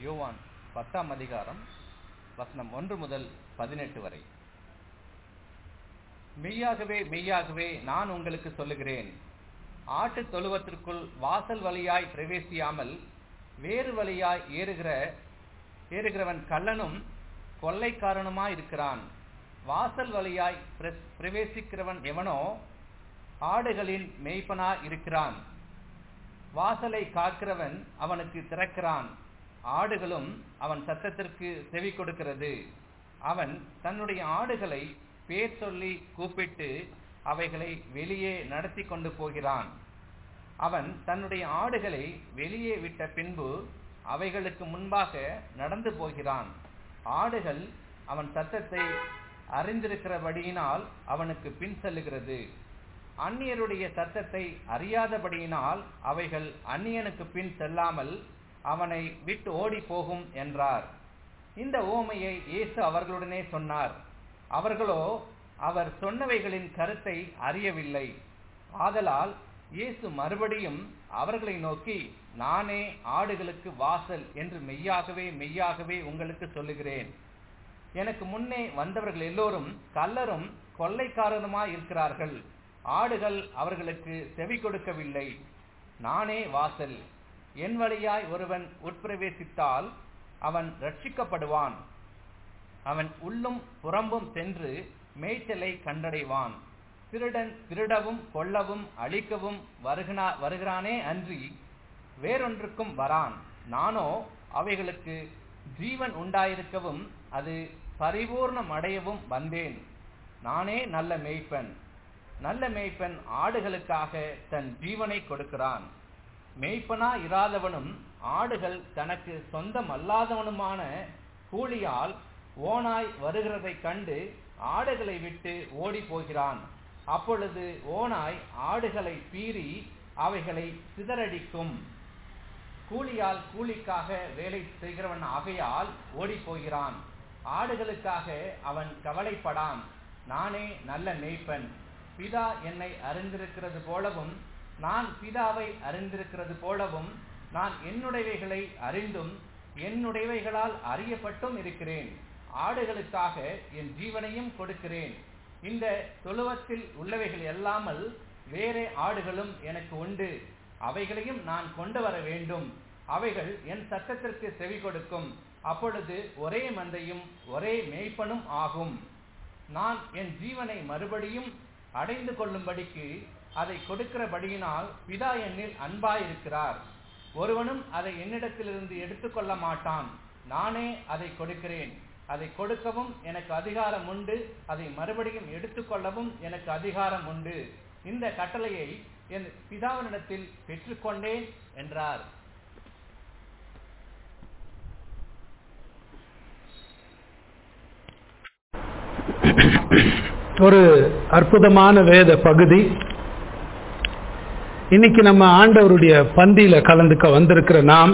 யோவான் பத்தாம் அதிகாரம் வசனம் ஒன்று முதல் பதினெட்டு வரை மெய்யாகவே மெய்யாகவே நான் உங்களுக்கு சொல்லுகிறேன் ஆட்டுத் தொழுவத்திற்குள் வாசல் வழியாய் பிரவேசியாமல் வேறு வழியாய் ஏறுகிற ஏறுகிறவன் கள்ளனும் கொள்ளைக்காரனுமாய் இருக்கிறான் வாசல் வழியாய் பிர- பிரவேசிக்கிறவன் எவனோ ஆடுகளின் மேய்ப்பனாய் இருக்கிறான் வாசலை காக்கிறவன் அவனுக்கு திறக்கிறான் ஆடுகளும் அவன் சத்தத்திற்கு செவி கொடுக்கிறது அவன் தன்னுடைய ஆடுகளை பேர் சொல்லி கூப்பிட்டு அவைகளை வெளியே நடத்தி கொண்டு போகிறான் அவன் தன்னுடைய ஆடுகளை வெளியே விட்ட பின்பு அவைகளுக்கு முன்பாக நடந்து போகிறான் ஆடுகள் அவன் சத்தத்தை அறிந்திருக்கிறபடியினால் அவனுக்கு பின் செல்லுகிறது அந்நியருடைய சத்தத்தை அறியாதபடியினால் அவைகள் அந்நியனுக்கு பின் செல்லாமல் அவனை விட்டு ஓடி போகும் என்றார் இந்த ஓமையை இயேசு அவர்களுடனே சொன்னார் அவர்களோ அவர் சொன்னவைகளின் கருத்தை அறியவில்லை ஆதலால் இயேசு மறுபடியும் அவர்களை நோக்கி நானே ஆடுகளுக்கு வாசல் என்று மெய்யாகவே மெய்யாகவே உங்களுக்கு சொல்லுகிறேன் எனக்கு முன்னே வந்தவர்கள் எல்லோரும் கல்லரும் கொள்ளைக்காரருமாய் இருக்கிறார்கள் ஆடுகள் அவர்களுக்கு செவி கொடுக்கவில்லை நானே வாசல் என் வழியாய் ஒருவன் உட்பிரவேசித்தால் அவன் ரட்சிக்கப்படுவான் அவன் உள்ளும் புறம்பும் சென்று மேய்ச்சலை கண்டடைவான் திருடன் திருடவும் கொல்லவும் அழிக்கவும் வருகினா வருகிறானே அன்றி வேறொன்றுக்கும் வரான் நானோ அவைகளுக்கு ஜீவன் உண்டாயிருக்கவும் அது பரிபூர்ணம் அடையவும் வந்தேன் நானே நல்ல மேய்ப்பன் நல்ல மேய்ப்பன் ஆடுகளுக்காக தன் ஜீவனை கொடுக்கிறான் மேய்ப்பனா இராதவனும் ஆடுகள் தனக்கு சொந்தமல்லாதவனுமான கூலியால் ஓனாய் வருகிறதைக் கண்டு ஆடுகளை விட்டு ஓடி போகிறான் அப்பொழுது ஓனாய் ஆடுகளை பீறி அவைகளை சிதறடிக்கும் கூலியால் கூலிக்காக வேலை செய்கிறவன் ஆகையால் ஓடி போகிறான் ஆடுகளுக்காக அவன் கவலைப்படான் நானே நல்ல மேய்ப்பன் பிதா என்னை அறிந்திருக்கிறது போலவும் நான் பிதாவை அறிந்திருக்கிறது போலவும் நான் என்னுடையவைகளை அறிந்தும் என்னுடையவைகளால் அறியப்பட்டும் இருக்கிறேன் ஆடுகளுக்காக என் ஜீவனையும் கொடுக்கிறேன் இந்த தொழுவத்தில் உள்ளவைகள் அல்லாமல் வேறே ஆடுகளும் எனக்கு உண்டு அவைகளையும் நான் கொண்டு வர வேண்டும் அவைகள் என் சத்தத்திற்கு செவி கொடுக்கும் அப்பொழுது ஒரே மந்தையும் ஒரே மேய்ப்பனும் ஆகும் நான் என் ஜீவனை மறுபடியும் அடைந்து கொள்ளும்படிக்கு அதை கொடுக்கிறபடியினால் பிதா என்னில் அன்பாயிருக்கிறார் ஒருவனும் அதை என்னிடத்திலிருந்து எடுத்துக்கொள்ள மாட்டான் நானே அதை கொடுக்கிறேன் அதை கொடுக்கவும் எனக்கு அதிகாரம் உண்டு அதை மறுபடியும் எடுத்துக்கொள்ளவும் எனக்கு அதிகாரம் உண்டு இந்த கட்டளையை என் பிதாவினிடத்தில் பெற்றுக்கொண்டேன் என்றார் ஒரு அற்புதமான வேத பகுதி இன்னைக்கு நம்ம ஆண்டவருடைய பந்தியில கலந்துக்க வந்திருக்கிற நாம்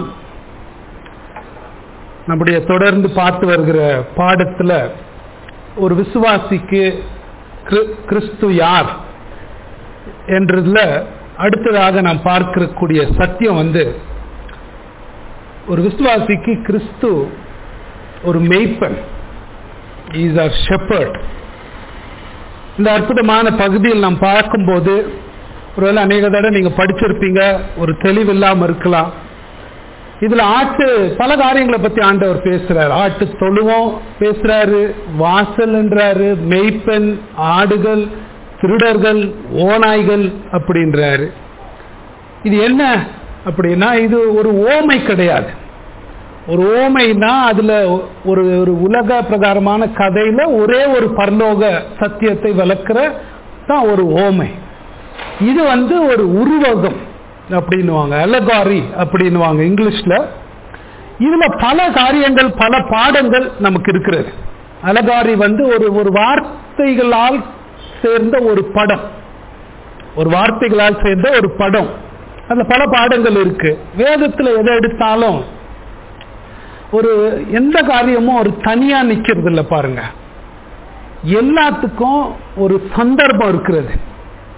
நம்முடைய தொடர்ந்து பார்த்து வருகிற பாடத்துல ஒரு விசுவாசிக்கு கிறிஸ்து- கிறிஸ்து யார் என்றதுல அடுத்ததாக நாம் பார்க்கக்கூடிய சத்தியம் வந்து ஒரு விசுவாசிக்கு கிறிஸ்து ஒரு மெய்ப்பன் இஸ் ஆர் ஷெப்பர்ட் இந்த அற்புதமான பகுதியில் நாம் பார்க்கும்போது ஒருவேளை அநேக தடவை நீங்க படிச்சிருப்பீங்க ஒரு தெளிவில்லாம இருக்கலாம் இதுல ஆட்டு பல காரியங்களை பத்தி ஆண்டவர் பேசுறாரு ஆட்டு தொழுவம் பேசுறாரு வாசல்ன்றாரு மெய்ப்பெண் ஆடுகள் திருடர்கள் ஓநாய்கள் அப்படின்றாரு இது என்ன அப்படின்னா இது ஒரு ஓமை கிடையாது ஒரு ஓமைனா அதுல ஒரு ஒரு உலக பிரகாரமான கதையில ஒரே ஒரு பரலோக சத்தியத்தை விளக்குற தான் ஒரு ஓமை இது வந்து ஒரு உருவகம் அப்படின்னுவாங்க அலகாரி அப்படின்னுவாங்க இங்கிலீஷ்ல இதுல பல காரியங்கள் பல பாடங்கள் நமக்கு இருக்கிறது அலகாரி வந்து ஒரு ஒரு வார்த்தைகளால் சேர்ந்த ஒரு படம் ஒரு வார்த்தைகளால் சேர்ந்த ஒரு படம் அதுல பல பாடங்கள் இருக்கு வேதத்துல எதை எடுத்தாலும் ஒரு எந்த காரியமும் ஒரு தனியா நிக்கிறது இல்ல பாருங்க எல்லாத்துக்கும் ஒரு சந்தர்ப்பம் இருக்கிறது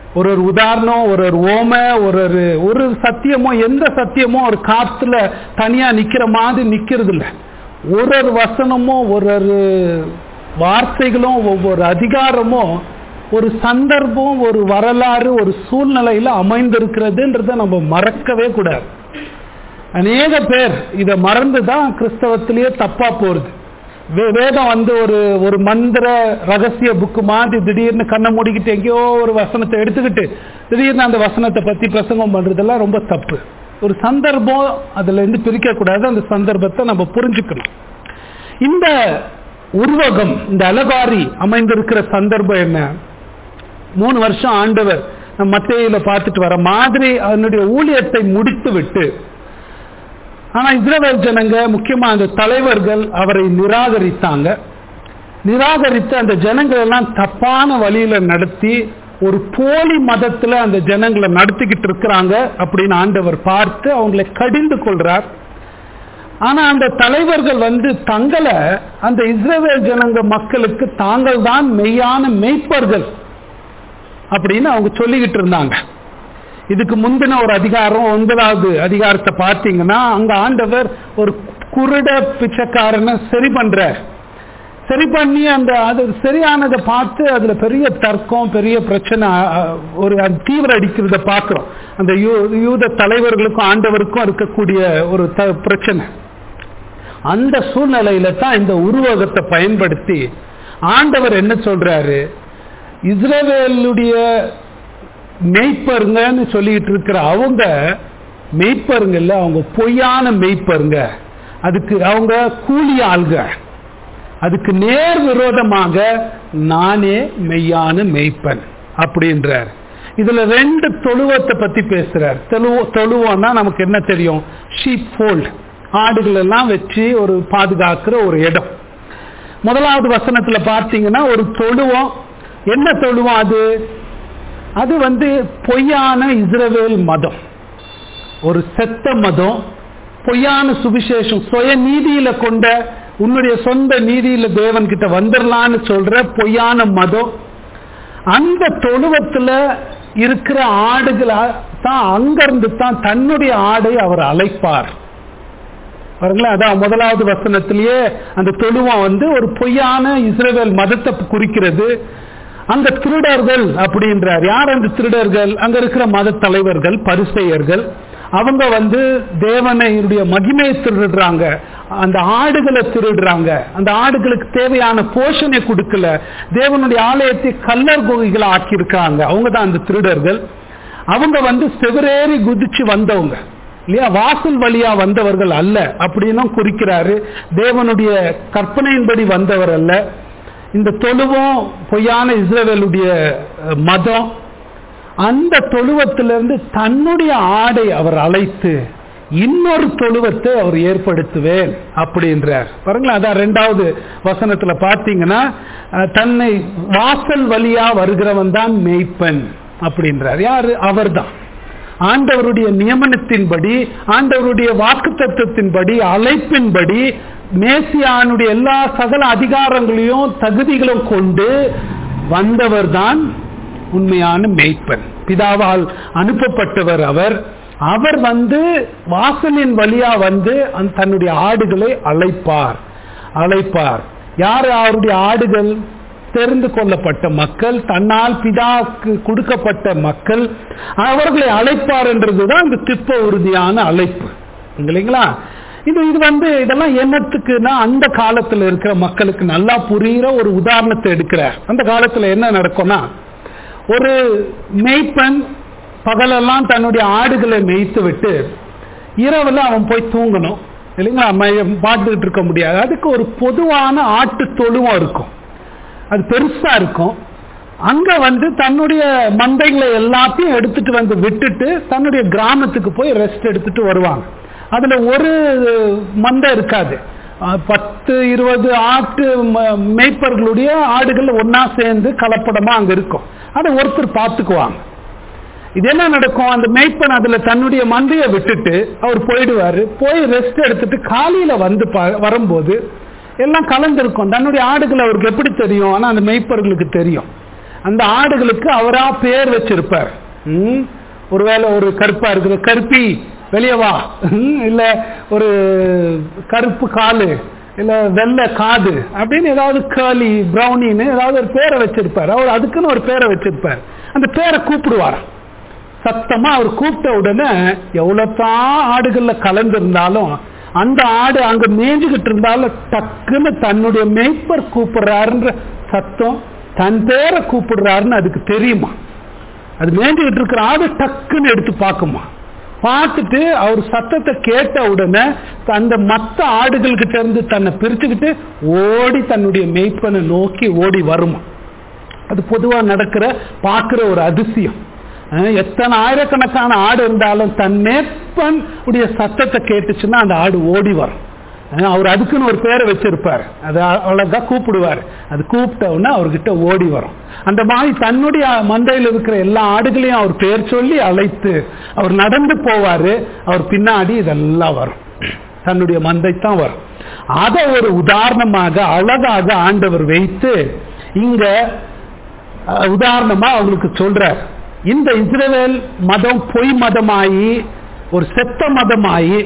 ஒரு ஒரு உதாரணம் ஒரு ஒரு ஓமை ஒரு ஒரு ஒரு சத்தியமோ எந்த சத்தியமோ ஒரு காத்துல தனியா நிக்கிற மாதிரி நிக்கிறது இல்ல ஒரு ஒரு வசனமும் ஒரு ஒரு வார்த்தைகளும் ஒவ்வொரு அதிகாரமும் ஒரு சந்தர்ப்பம் ஒரு வரலாறு ஒரு சூழ்நிலையில அமைந்திருக்கிறதுன்றத நம்ம மறக்கவே கூடாது அநேக பேர் இதை மறந்து தான் கிறிஸ்தவத்திலேயே தப்பா போறது வே- வேதம் வந்து ஒரு ஒரு மந்திர ரகசிய புக்கு மாதிரி திடீர்னு கண்ணை மூடிக்கிட்டு எங்கேயோ ஒரு வசனத்தை எடுத்துக்கிட்டு திடீர்னு அந்த வசனத்தை பத்தி பிரசங்கம் பண்றதெல்லாம் ரொம்ப தப்பு ஒரு சந்தர்ப்பம் அதுல இருந்து பிரிக்க கூடாது அந்த சந்தர்ப்பத்தை நம்ம புரிஞ்சுக்கணும் இந்த உருவகம் இந்த அலகாரி அமைந்திருக்கிற சந்தர்ப்பம் என்ன மூணு வருஷம் ஆண்டவர் நம்ம மத்தேயில பார்த்துட்டு வர மாதிரி அதனுடைய ஊழியத்தை முடித்து விட்டு ஆனா இஸ்ரவேல் ஜனங்க முக்கியமா அந்த தலைவர்கள் அவரை நிராகரித்தாங்க நிராகரித்து அந்த ஜனங்கள் எல்லாம் தப்பான வழியில நடத்தி ஒரு போலி மதத்துல அந்த ஜனங்களை நடத்திக்கிட்டு இருக்கிறாங்க அப்படின்னு ஆண்டவர் பார்த்து அவங்களை கடிந்து கொள்றார் ஆனா அந்த தலைவர்கள் வந்து தங்களை அந்த இஸ்ரவேல் ஜனங்க மக்களுக்கு தாங்கள் தான் மெய்யான மெய்ப்பர்கள் அப்படின்னு அவங்க சொல்லிக்கிட்டு இருந்தாங்க இதுக்கு முந்தின ஒரு அதிகாரம் ஒன்பதாவது அதிகாரத்தை பார்த்தீங்கன்னா அங்க ஆண்டவர் ஒரு குருட பிச்சைக்காரனை சரி பண்றார் சரி பண்ணி அந்த அது சரியானதை பார்த்து அதுல பெரிய தர்க்கம் பெரிய பிரச்சனை அஹ், ஒரு அது தீவிர அடிக்கிறத பார்க்கிறோம் அந்த யூ- யூத தலைவர்களுக்கும் ஆண்டவருக்கும் இருக்கக்கூடிய ஒரு த- பிரச்சனை அந்த சூழ்நிலையில தான் இந்த உருவகத்தை பயன்படுத்தி ஆண்டவர் என்ன சொல்றாரு இஸ்ரவேலுடைய மெய்ப்பருங்கன்னு சொல்லிட்டு இருக்கிற அவங்க மெய்ப்பருங்கல்ல அவங்க பொய்யான மெய்ப்பருங்க அதுக்கு அவங்க கூலி ஆள்க அதுக்கு நேர் விரோதமாக நானே மெய்யான மெய்ப்பன் அப்படின்றார் இதுல ரெண்டு தொழுவத்தை பத்தி பேசுறார் தொழுவ தொழுவம்னா நமக்கு என்ன தெரியும் ஷீப் ஃபோல்ட் ஆடுகள் எல்லாம் வச்சு ஒரு பாதுகாக்கிற ஒரு இடம் முதலாவது வசனத்துல பார்த்தீங்கன்னா ஒரு தொழுவம் என்ன தொழுவம் அது அது வந்து பொய்யான இஸ்ரவேல் மதம் ஒரு செத்த மதம் பொய்யான சுவிசேஷம் சுய நீதியில கொண்ட உன்னுடைய சொந்த நீதியில தேவன் கிட்ட வந்துடலான்னு சொல்ற பொய்யான மதம் அந்த தொழுவத்துல இருக்கிற ஆடுகளா தான் அங்கிருந்து தான் தன்னுடைய ஆடை அவர் அழைப்பார் பாருங்களேன் அதான் முதலாவது வசனத்திலேயே அந்த தொழுவம் வந்து ஒரு பொய்யான இஸ்ரவேல் மதத்தை குறிக்கிறது அந்த திருடர்கள் அப்படின்றார் யார் அந்த திருடர்கள் அங்க இருக்கிற மத தலைவர்கள் பரிசெயர்கள் அவங்க வந்து தேவனையுடைய மகிமையை திருடுறாங்க அந்த ஆடுகளை திருடுறாங்க அந்த ஆடுகளுக்கு தேவையான போஷனை கொடுக்கல தேவனுடைய ஆலயத்தை கல்லர் குகைகளை ஆக்கியிருக்காங்க அவங்க தான் அந்த திருடர்கள் அவங்க வந்து செவரேறி குதிச்சு வந்தவங்க இல்லையா வாசல் வழியா வந்தவர்கள் அல்ல அப்படின்னும் குறிக்கிறாரு தேவனுடைய கற்பனையின்படி வந்தவர் அல்ல இந்த தொழுவம் பொய்யான இஸ்ரவேலுடைய அஹ், மதம் அந்த தொழுவத்திலிருந்து தன்னுடைய ஆடை அவர் அழைத்து இன்னொரு தொழுவத்தை அவர் ஏற்படுத்துவேன் அப்படின்றார் பாருங்களேன் அதான் ரெண்டாவது வசனத்துல பார்த்தீங்கன்னா அஹ், தன்னை வாசல் வழியா வருகிறவன் தான் மெய்ப்பன் அப்படின்றார் யாரு அவர்தான் ஆண்டவருடைய நியமனத்தின்படி ஆண்டவருடைய வாக்கு தத்துவத்தின்படி அழைப்பின்படி மேசியானுடைய எல்லா சகல அதிகாரங்களையும் தகுதிகளும் கொண்டு வந்தவர் தான் உண்மையான மெய்ப்பன் பிதாவால் அனுப்பப்பட்டவர் அவர் அவர் வந்து வாசலின் வழியா வந்து அந்த தன்னுடைய ஆடுகளை அழைப்பார் அழைப்பார் யார் அவருடைய ஆடுகள் தெரிந்து கொள்ளப்பட்ட மக்கள் தன்னால் பிதாக்கு கொடுக்கப்பட்ட மக்கள் அவர்களை அழைப்பார் என்றதுதான் இந்த திப்ப உறுதியான அழைப்பு இல்லைங்களா இது இது வந்து இதெல்லாம் என்னத்துக்குன்னா அந்த காலத்துல இருக்கிற மக்களுக்கு நல்லா புரிகிற ஒரு உதாரணத்தை எடுக்கிறார் அந்த காலத்துல என்ன நடக்கும்னா ஒரு மெய்ப்பன் பகலெல்லாம் தன்னுடைய ஆடுகளை மேய்த்து விட்டு இரவுல அவன் போய் தூங்கணும் இல்லைங்களா ம- பார்த்துக்கிட்டு இருக்க முடியாது அதுக்கு ஒரு பொதுவான ஆட்டு தொழுவம் இருக்கும் அது பெருசா இருக்கும் அங்க வந்து தன்னுடைய மந்தைகளை எல்லாத்தையும் எடுத்துட்டு வந்து விட்டுட்டு தன்னுடைய கிராமத்துக்கு போய் ரெஸ்ட் எடுத்துட்டு வருவாங்க அதுல ஒரு மந்தை இருக்காது அஹ் பத்து இருபது ஆட்டு ம- மேய்ப்பர்களுடைய ஆடுகள் ஒண்ணா சேர்ந்து கலப்படமா அங்க இருக்கும் அதை ஒருத்தர் பார்த்துக்குவாங்க இது என்ன நடக்கும் அந்த மேய்ப்பன் அதுல தன்னுடைய மந்தையை விட்டுட்டு அவர் போயிடுவாரு போய் ரெஸ்ட் எடுத்துட்டு காலையில வந்து பா- வரும்போது எல்லாம் கலந்திருக்கும் தன்னுடைய ஆடுகள் அவருக்கு எப்படி தெரியும் ஆனா அந்த மேய்ப்பர்களுக்கு தெரியும் அந்த ஆடுகளுக்கு அவரா பேர் வச்சிருப்பார் ம்? ஒருவேளை ஒரு கருப்பா இருக்குது கருப்பி வெளியே வா ம்? இல்ல ஒரு கருப்பு காலு இல்ல வெள்ளை காது அப்படின்னு ஏதாவது கேர்லி பிரௌனின்னு ஏதாவது ஒரு பேரை வச்சிருப்பார் அவர் அதுக்குன்னு ஒரு பேரை வச்சிருப்பார் அந்த பேரை கூப்பிடுவார் சத்தமா அவர் கூப்பிட்ட உடனே எவ்வளவுதான் ஆடுகள்ல கலந்திருந்தாலும் அந்த ஆடு அங்க மேய்ஞ்சுகிட்டு இருந்தாலும் டக்குன்னு தன்னுடைய மேய்ப்பர் கூப்பிடுறாருன்ற சத்தம் தன் பேரை கூப்பிடுறாருன்னு அதுக்கு தெரியுமா அது மேய்ஞ்சுகிட்டு இருக்கிற ஆடு டக்குன்னு எடுத்து பார்க்குமா பார்த்துட்டு அவர் சத்தத்தை கேட்ட உடனே அந்த மற்ற ஆடுகள்கிட்ட இருந்து தன்னை பிரிச்சுக்கிட்டு ஓடி தன்னுடைய மெய்ப்பனை நோக்கி ஓடி வருமா அது பொதுவா நடக்கிற பார்க்கிற ஒரு அதிசயம் அஹ் எத்தனை ஆயிரக்கணக்கான ஆடு இருந்தாலும் தன் மேற்பன் உடைய சத்தத்தை கேட்டுச்சுன்னா அந்த ஆடு ஓடி வரும் அஹ் அவர் அதுக்குன்னு ஒரு பேரை வச்சிருப்பார் அது அழகா கூப்பிடுவார் அது கூப்பிட்ட உடனே அவர்கிட்ட ஓடி வரும் அந்த மாதிரி தன்னுடைய மந்தையில் இருக்கிற எல்லா ஆடுகளையும் அவர் பேர் சொல்லி அழைத்து அவர் நடந்து போவாரு அவர் பின்னாடி இதெல்லாம் வரும் தன்னுடைய மந்தை தான் வரும் அதை ஒரு உதாரணமாக அழகாக ஆண்டவர் வைத்து இங்க அஹ், உதாரணமா அவங்களுக்கு சொல்றார் இந்த இஸ்ரவேல் மதம் பொய் மதமாயி ஒரு செத்த மதமாயி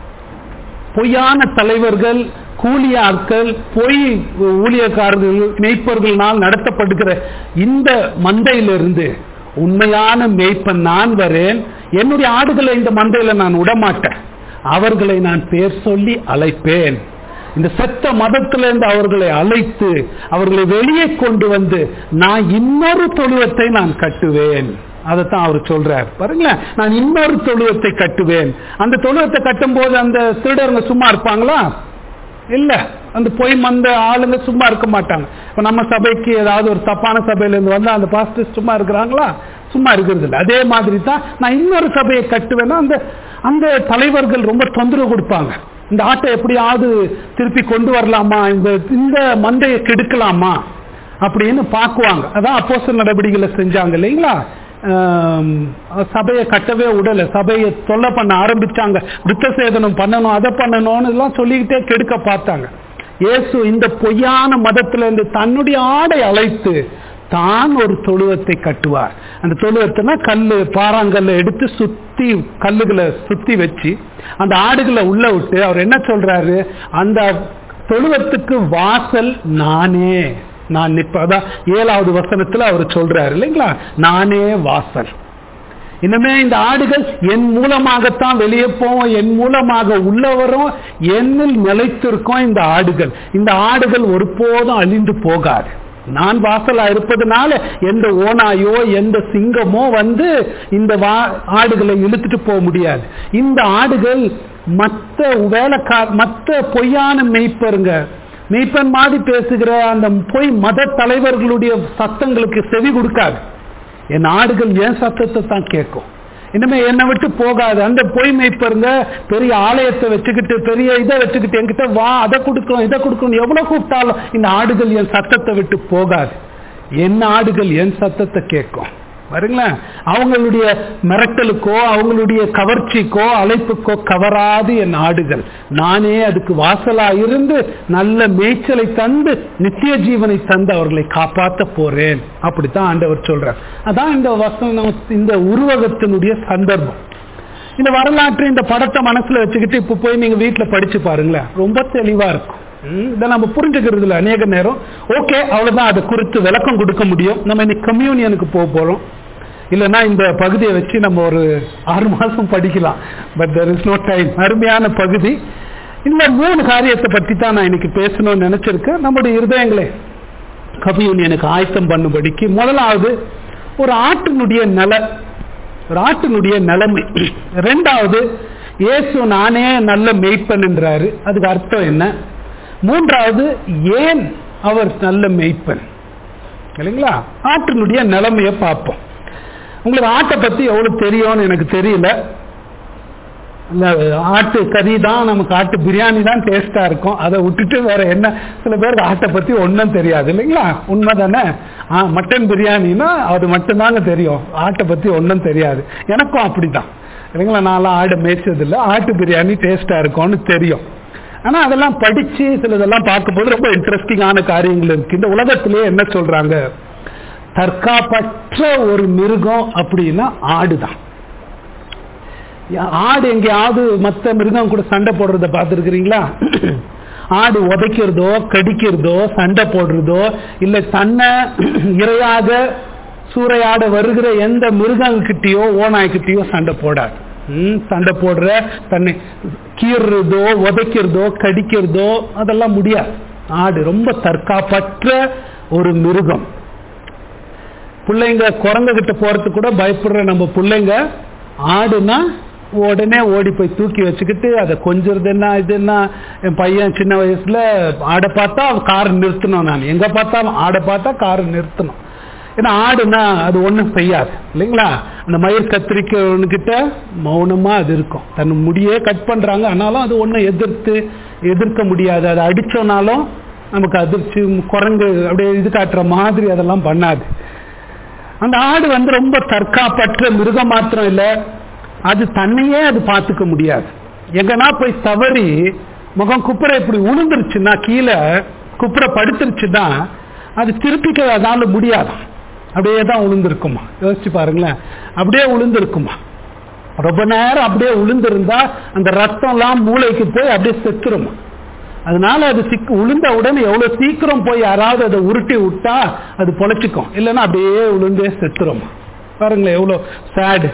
பொய்யான தலைவர்கள் கூலியாட்கள் பொய் ஊழியக்காரர்கள் மெய்ப்பர்களால் நடத்தப்படுகிற இந்த மந்தையிலிருந்து உண்மையான மெய்ப்பன் நான் வரேன் என்னுடைய ஆடுகளை இந்த மந்தையில நான் விடமாட்டேன் அவர்களை நான் பேர் சொல்லி அழைப்பேன் இந்த செத்த மதத்திலிருந்து அவர்களை அழைத்து அவர்களை வெளியே கொண்டு வந்து நான் இன்னொரு தொழுவத்தை நான் கட்டுவேன் அதைத்தான் அவர் சொல்றார் பாருங்களேன் நான் இன்னொரு தொழுவத்தை கட்டுவேன் அந்த தொழுவத்தை கட்டும் போது அந்த திருடருங்க சும்மா இருப்பாங்களா இல்ல அந்த பொய் மந்த ஆளுங்க சும்மா இருக்க மாட்டாங்க இப்ப நம்ம சபைக்கு ஏதாவது ஒரு தப்பான சபையில இருந்து வந்தா அந்த பாஸ்டர் சும்மா இருக்கிறாங்களா சும்மா இருக்கிறது இல்லை அதே மாதிரி தான் நான் இன்னொரு சபையை கட்டுவேன்னா அந்த அந்த தலைவர்கள் ரொம்ப தொந்தரவு கொடுப்பாங்க இந்த ஆட்டை எப்படியாவது திருப்பி கொண்டு வரலாமா இந்த இந்த மந்தையை கெடுக்கலாமா அப்படின்னு பார்க்குவாங்க அதான் அப்போஸ்தலர் நடவடிக்கைகளை செஞ்சாங்க இல்லைங்களா ஆம், சபையை கட்டவே விடல சபையை தொல்லை பண்ண ஆரம்பிச்சாங்க விருத்த சேதனம் பண்ணணும் அதை பண்ணணும்னு எல்லாம் சொல்லிக்கிட்டே கெடுக்க பார்த்தாங்க இயேசு இந்த பொய்யான மதத்துல இருந்து தன்னுடைய ஆடை அழைத்து தான் ஒரு தொழுவத்தை கட்டுவார் அந்த தொழுவத்தைனா கல்லு பாறாங்கல்ல எடுத்து சுத்தி கல்லுகளை சுத்தி வச்சு அந்த ஆடுகளை உள்ள விட்டு அவர் என்ன சொல்றாரு அந்த தொழுவத்துக்கு வாசல் நானே நான் நிற்ப அதான் ஏழாவது வசனத்துல அவர் சொல்றாரு இல்லைங்களா நானே வாசல் இனிமே இந்த ஆடுகள் என் மூலமாகத்தான் வெளியே போவோம் என் மூலமாக உள்ளவரும் என்னில் நிலைத்திருக்கும் இந்த ஆடுகள் இந்த ஆடுகள் ஒருபோதும் அழிந்து போகாது நான் வாசலா இருப்பதனால எந்த ஓனாயோ எந்த சிங்கமோ வந்து இந்த வா- ஆடுகளை இழுத்துட்டு போக முடியாது இந்த ஆடுகள் மற்ற வேலைக்கார் மற்ற பொய்யான மெய்ப்பருங்க மெய்ப்பன் மாதிரி பேசுகிற அந்த பொய் மத தலைவர்களுடைய சத்தங்களுக்கு செவி கொடுக்காது என் ஆடுகள் என் சத்தத்தை தான் கேட்கும் இனிமே என்னை விட்டு போகாது அந்த பொய் மெய்ப்பருங்க பெரிய ஆலயத்தை வச்சுக்கிட்டு பெரிய இதை வச்சுக்கிட்டு என்கிட்ட வா அதை கொடுக்கணும் இதை கொடுக்கணும் எவ்வளவு கூப்பிட்டாலும் இந்த ஆடுகள் என் சத்தத்தை விட்டு போகாது என் ஆடுகள் என் சத்தத்தை கேட்கும் பாருங்களேன் அவங்களுடைய மிரட்டலுக்கோ அவங்களுடைய கவர்ச்சிக்கோ அழைப்புக்கோ கவராது என் ஆடுகள் நானே அதுக்கு வாசலா இருந்து நல்ல மேய்ச்சலை தந்து நித்திய ஜீவனை தந்து அவர்களை காப்பாற்ற போறேன் அப்படித்தான் ஆண்டவர் சொல்றார் அதான் இந்த வசனம் இந்த உருவகத்தினுடைய சந்தர்ப்பம் இந்த வரலாற்று இந்த படத்தை மனசுல வச்சுக்கிட்டு இப்ப போய் நீங்க வீட்டுல படிச்சு பாருங்களேன் ரொம்ப தெளிவா இருக்கும் ம், இதை நம்ம புரிஞ்சுக்கிறது இல்லை அநேக நேரம் ஓகே அவ்வளவுதான் அதை குறித்து விளக்கம் கொடுக்க முடியும் நம்ம இன்னைக்கு கம்யூனியனுக்கு போக போறோம் இல்லைன்னா இந்த பகுதியை வச்சு நம்ம ஒரு ஆறு மாசம் படிக்கலாம் but there is no time அருமையான பகுதி இந்த மூணு காரியத்தை பற்றி தான் நான் இன்னைக்கு பேசணும்னு நினைச்சிருக்கேன் நம்முடைய இருதயங்களே கம்யூனியனுக்கு ஆயத்தம் பண்ணும்படிக்கு முதலாவது ஒரு ஆட்டினுடைய நல ஒரு ஆட்டினுடைய நிலைமை ரெண்டாவது இயேசு நானே நல்ல மெய்ப்பன் என்றாரு அதுக்கு அர்த்தம் என்ன மூன்றாவது ஏன் அவர் நல்ல மெய்ப்பன் இல்லைங்களா ஆட்டினுடைய நிலைமையை பார்ப்போம் உங்களுக்கு ஆட்டை பத்தி எவ்வளவு தெரியும்னு எனக்கு தெரியல இல்ல, ஆட்டு கறி தான் நமக்கு ஆட்டு பிரியாணி தான் டேஸ்டா இருக்கும் அதை விட்டுட்டு வேற என்ன சில பேருக்கு ஆட்டை பத்தி ஒன்றும் தெரியாது இல்லைங்களா உண்மைதானே ஆ மட்டன் பிரியாணின்னா அது மட்டும்தாங்க தெரியும் ஆட்டை பத்தி ஒன்றும் தெரியாது எனக்கும் அப்படிதான் இல்லைங்களா நான்லாம் ஆடு மேய்ச்சதில்லை ஆட்டு பிரியாணி டேஸ்டா இருக்கும்னு தெரியும் ஆனா அதெல்லாம் படிச்சு சிலதெல்லாம் பார்க்கும்போது ரொம்ப இன்ட்ரெஸ்டிங்கான காரியங்கள் இருக்கு இந்த உலகத்திலேயே என்ன சொல்றாங்க தற்காப்பற்ற ஒரு மிருகம் அப்படின்னா ஆடுதான் ஆடு எங்கேயாவது மற்ற மிருகம் கூட சண்டை போடுறத பார்த்துருக்கிறீங்களா ஆடு உதைக்கிறதோ கடிக்கிறதோ சண்டை போடுறதோ இல்லை தன்னை இரையாக சூறையாட வருகிற எந்த மிருகங்கிட்டயோ ஓநாய்கிட்டயோ சண்டை போடாது ம், சண்டை போடுற தன்னை கீறுறதோ உதைக்கிறதோ கடிக்கிறதோ அதெல்லாம் முடியாது ஆடு ரொம்ப தற்காப்பற்ற ஒரு மிருகம் பிள்ளைங்க குரங்க கிட்ட போறதுக்கு கூட பயப்படுற நம்ம பிள்ளைங்க ஆடுனா உடனே ஓடி போய் தூக்கி வச்சுக்கிட்டு அதை கொஞ்சிறது என்ன இது என்ன என் பையன் சின்ன வயசுல ஆடை பார்த்தா கார் நிறுத்தணும் நான் எங்க பார்த்தாலும் ஆடை பார்த்தா கார் நிறுத்தணும் ஏன்னா ஆடுனா அது ஒன்றும் செய்யாது இல்லைங்களா அந்த மயிர் கத்திரிக்கவனுக்கிட்ட மௌனமா அது இருக்கும் தன் முடியே கட் பண்றாங்க ஆனாலும் அது ஒன்றும் எதிர்த்து எதிர்க்க முடியாது அதை அடிச்சோனாலும் நமக்கு அதிர்ச்சி குரங்கு அப்படியே இது காட்டுற மாதிரி அதெல்லாம் பண்ணாது அந்த ஆடு வந்து ரொம்ப தற்காப்பற்ற மிருகம் மாத்திரம் இல்லை அது தன்னையே அது பார்த்துக்க முடியாது எங்கன்னா போய் தவறி முகம் குப்புற இப்படி உளுந்துருச்சுன்னா கீழே குப்புற படுத்துருச்சுன்னா அது திருப்பிக்க அதால முடியாது அப்படியே தான் உளுந்திருக்குமா யோசிச்சு பாருங்களேன் அப்படியே உளுந்திருக்குமா ரொம்ப நேரம் அப்படியே உளுந்திருந்தா அந்த ரத்தம்லாம் மூளைக்கு போய் அப்படியே செத்துருமா அதனால அது சிக்கு உளுந்த உடனே எவ்வளவு சீக்கிரம் போய் யாராவது அதை உருட்டி விட்டா அது பொழைச்சிக்கும் இல்லைன்னா அப்படியே உளுந்தே செத்துரும் பாருங்களேன் எவ்வளோ சேடு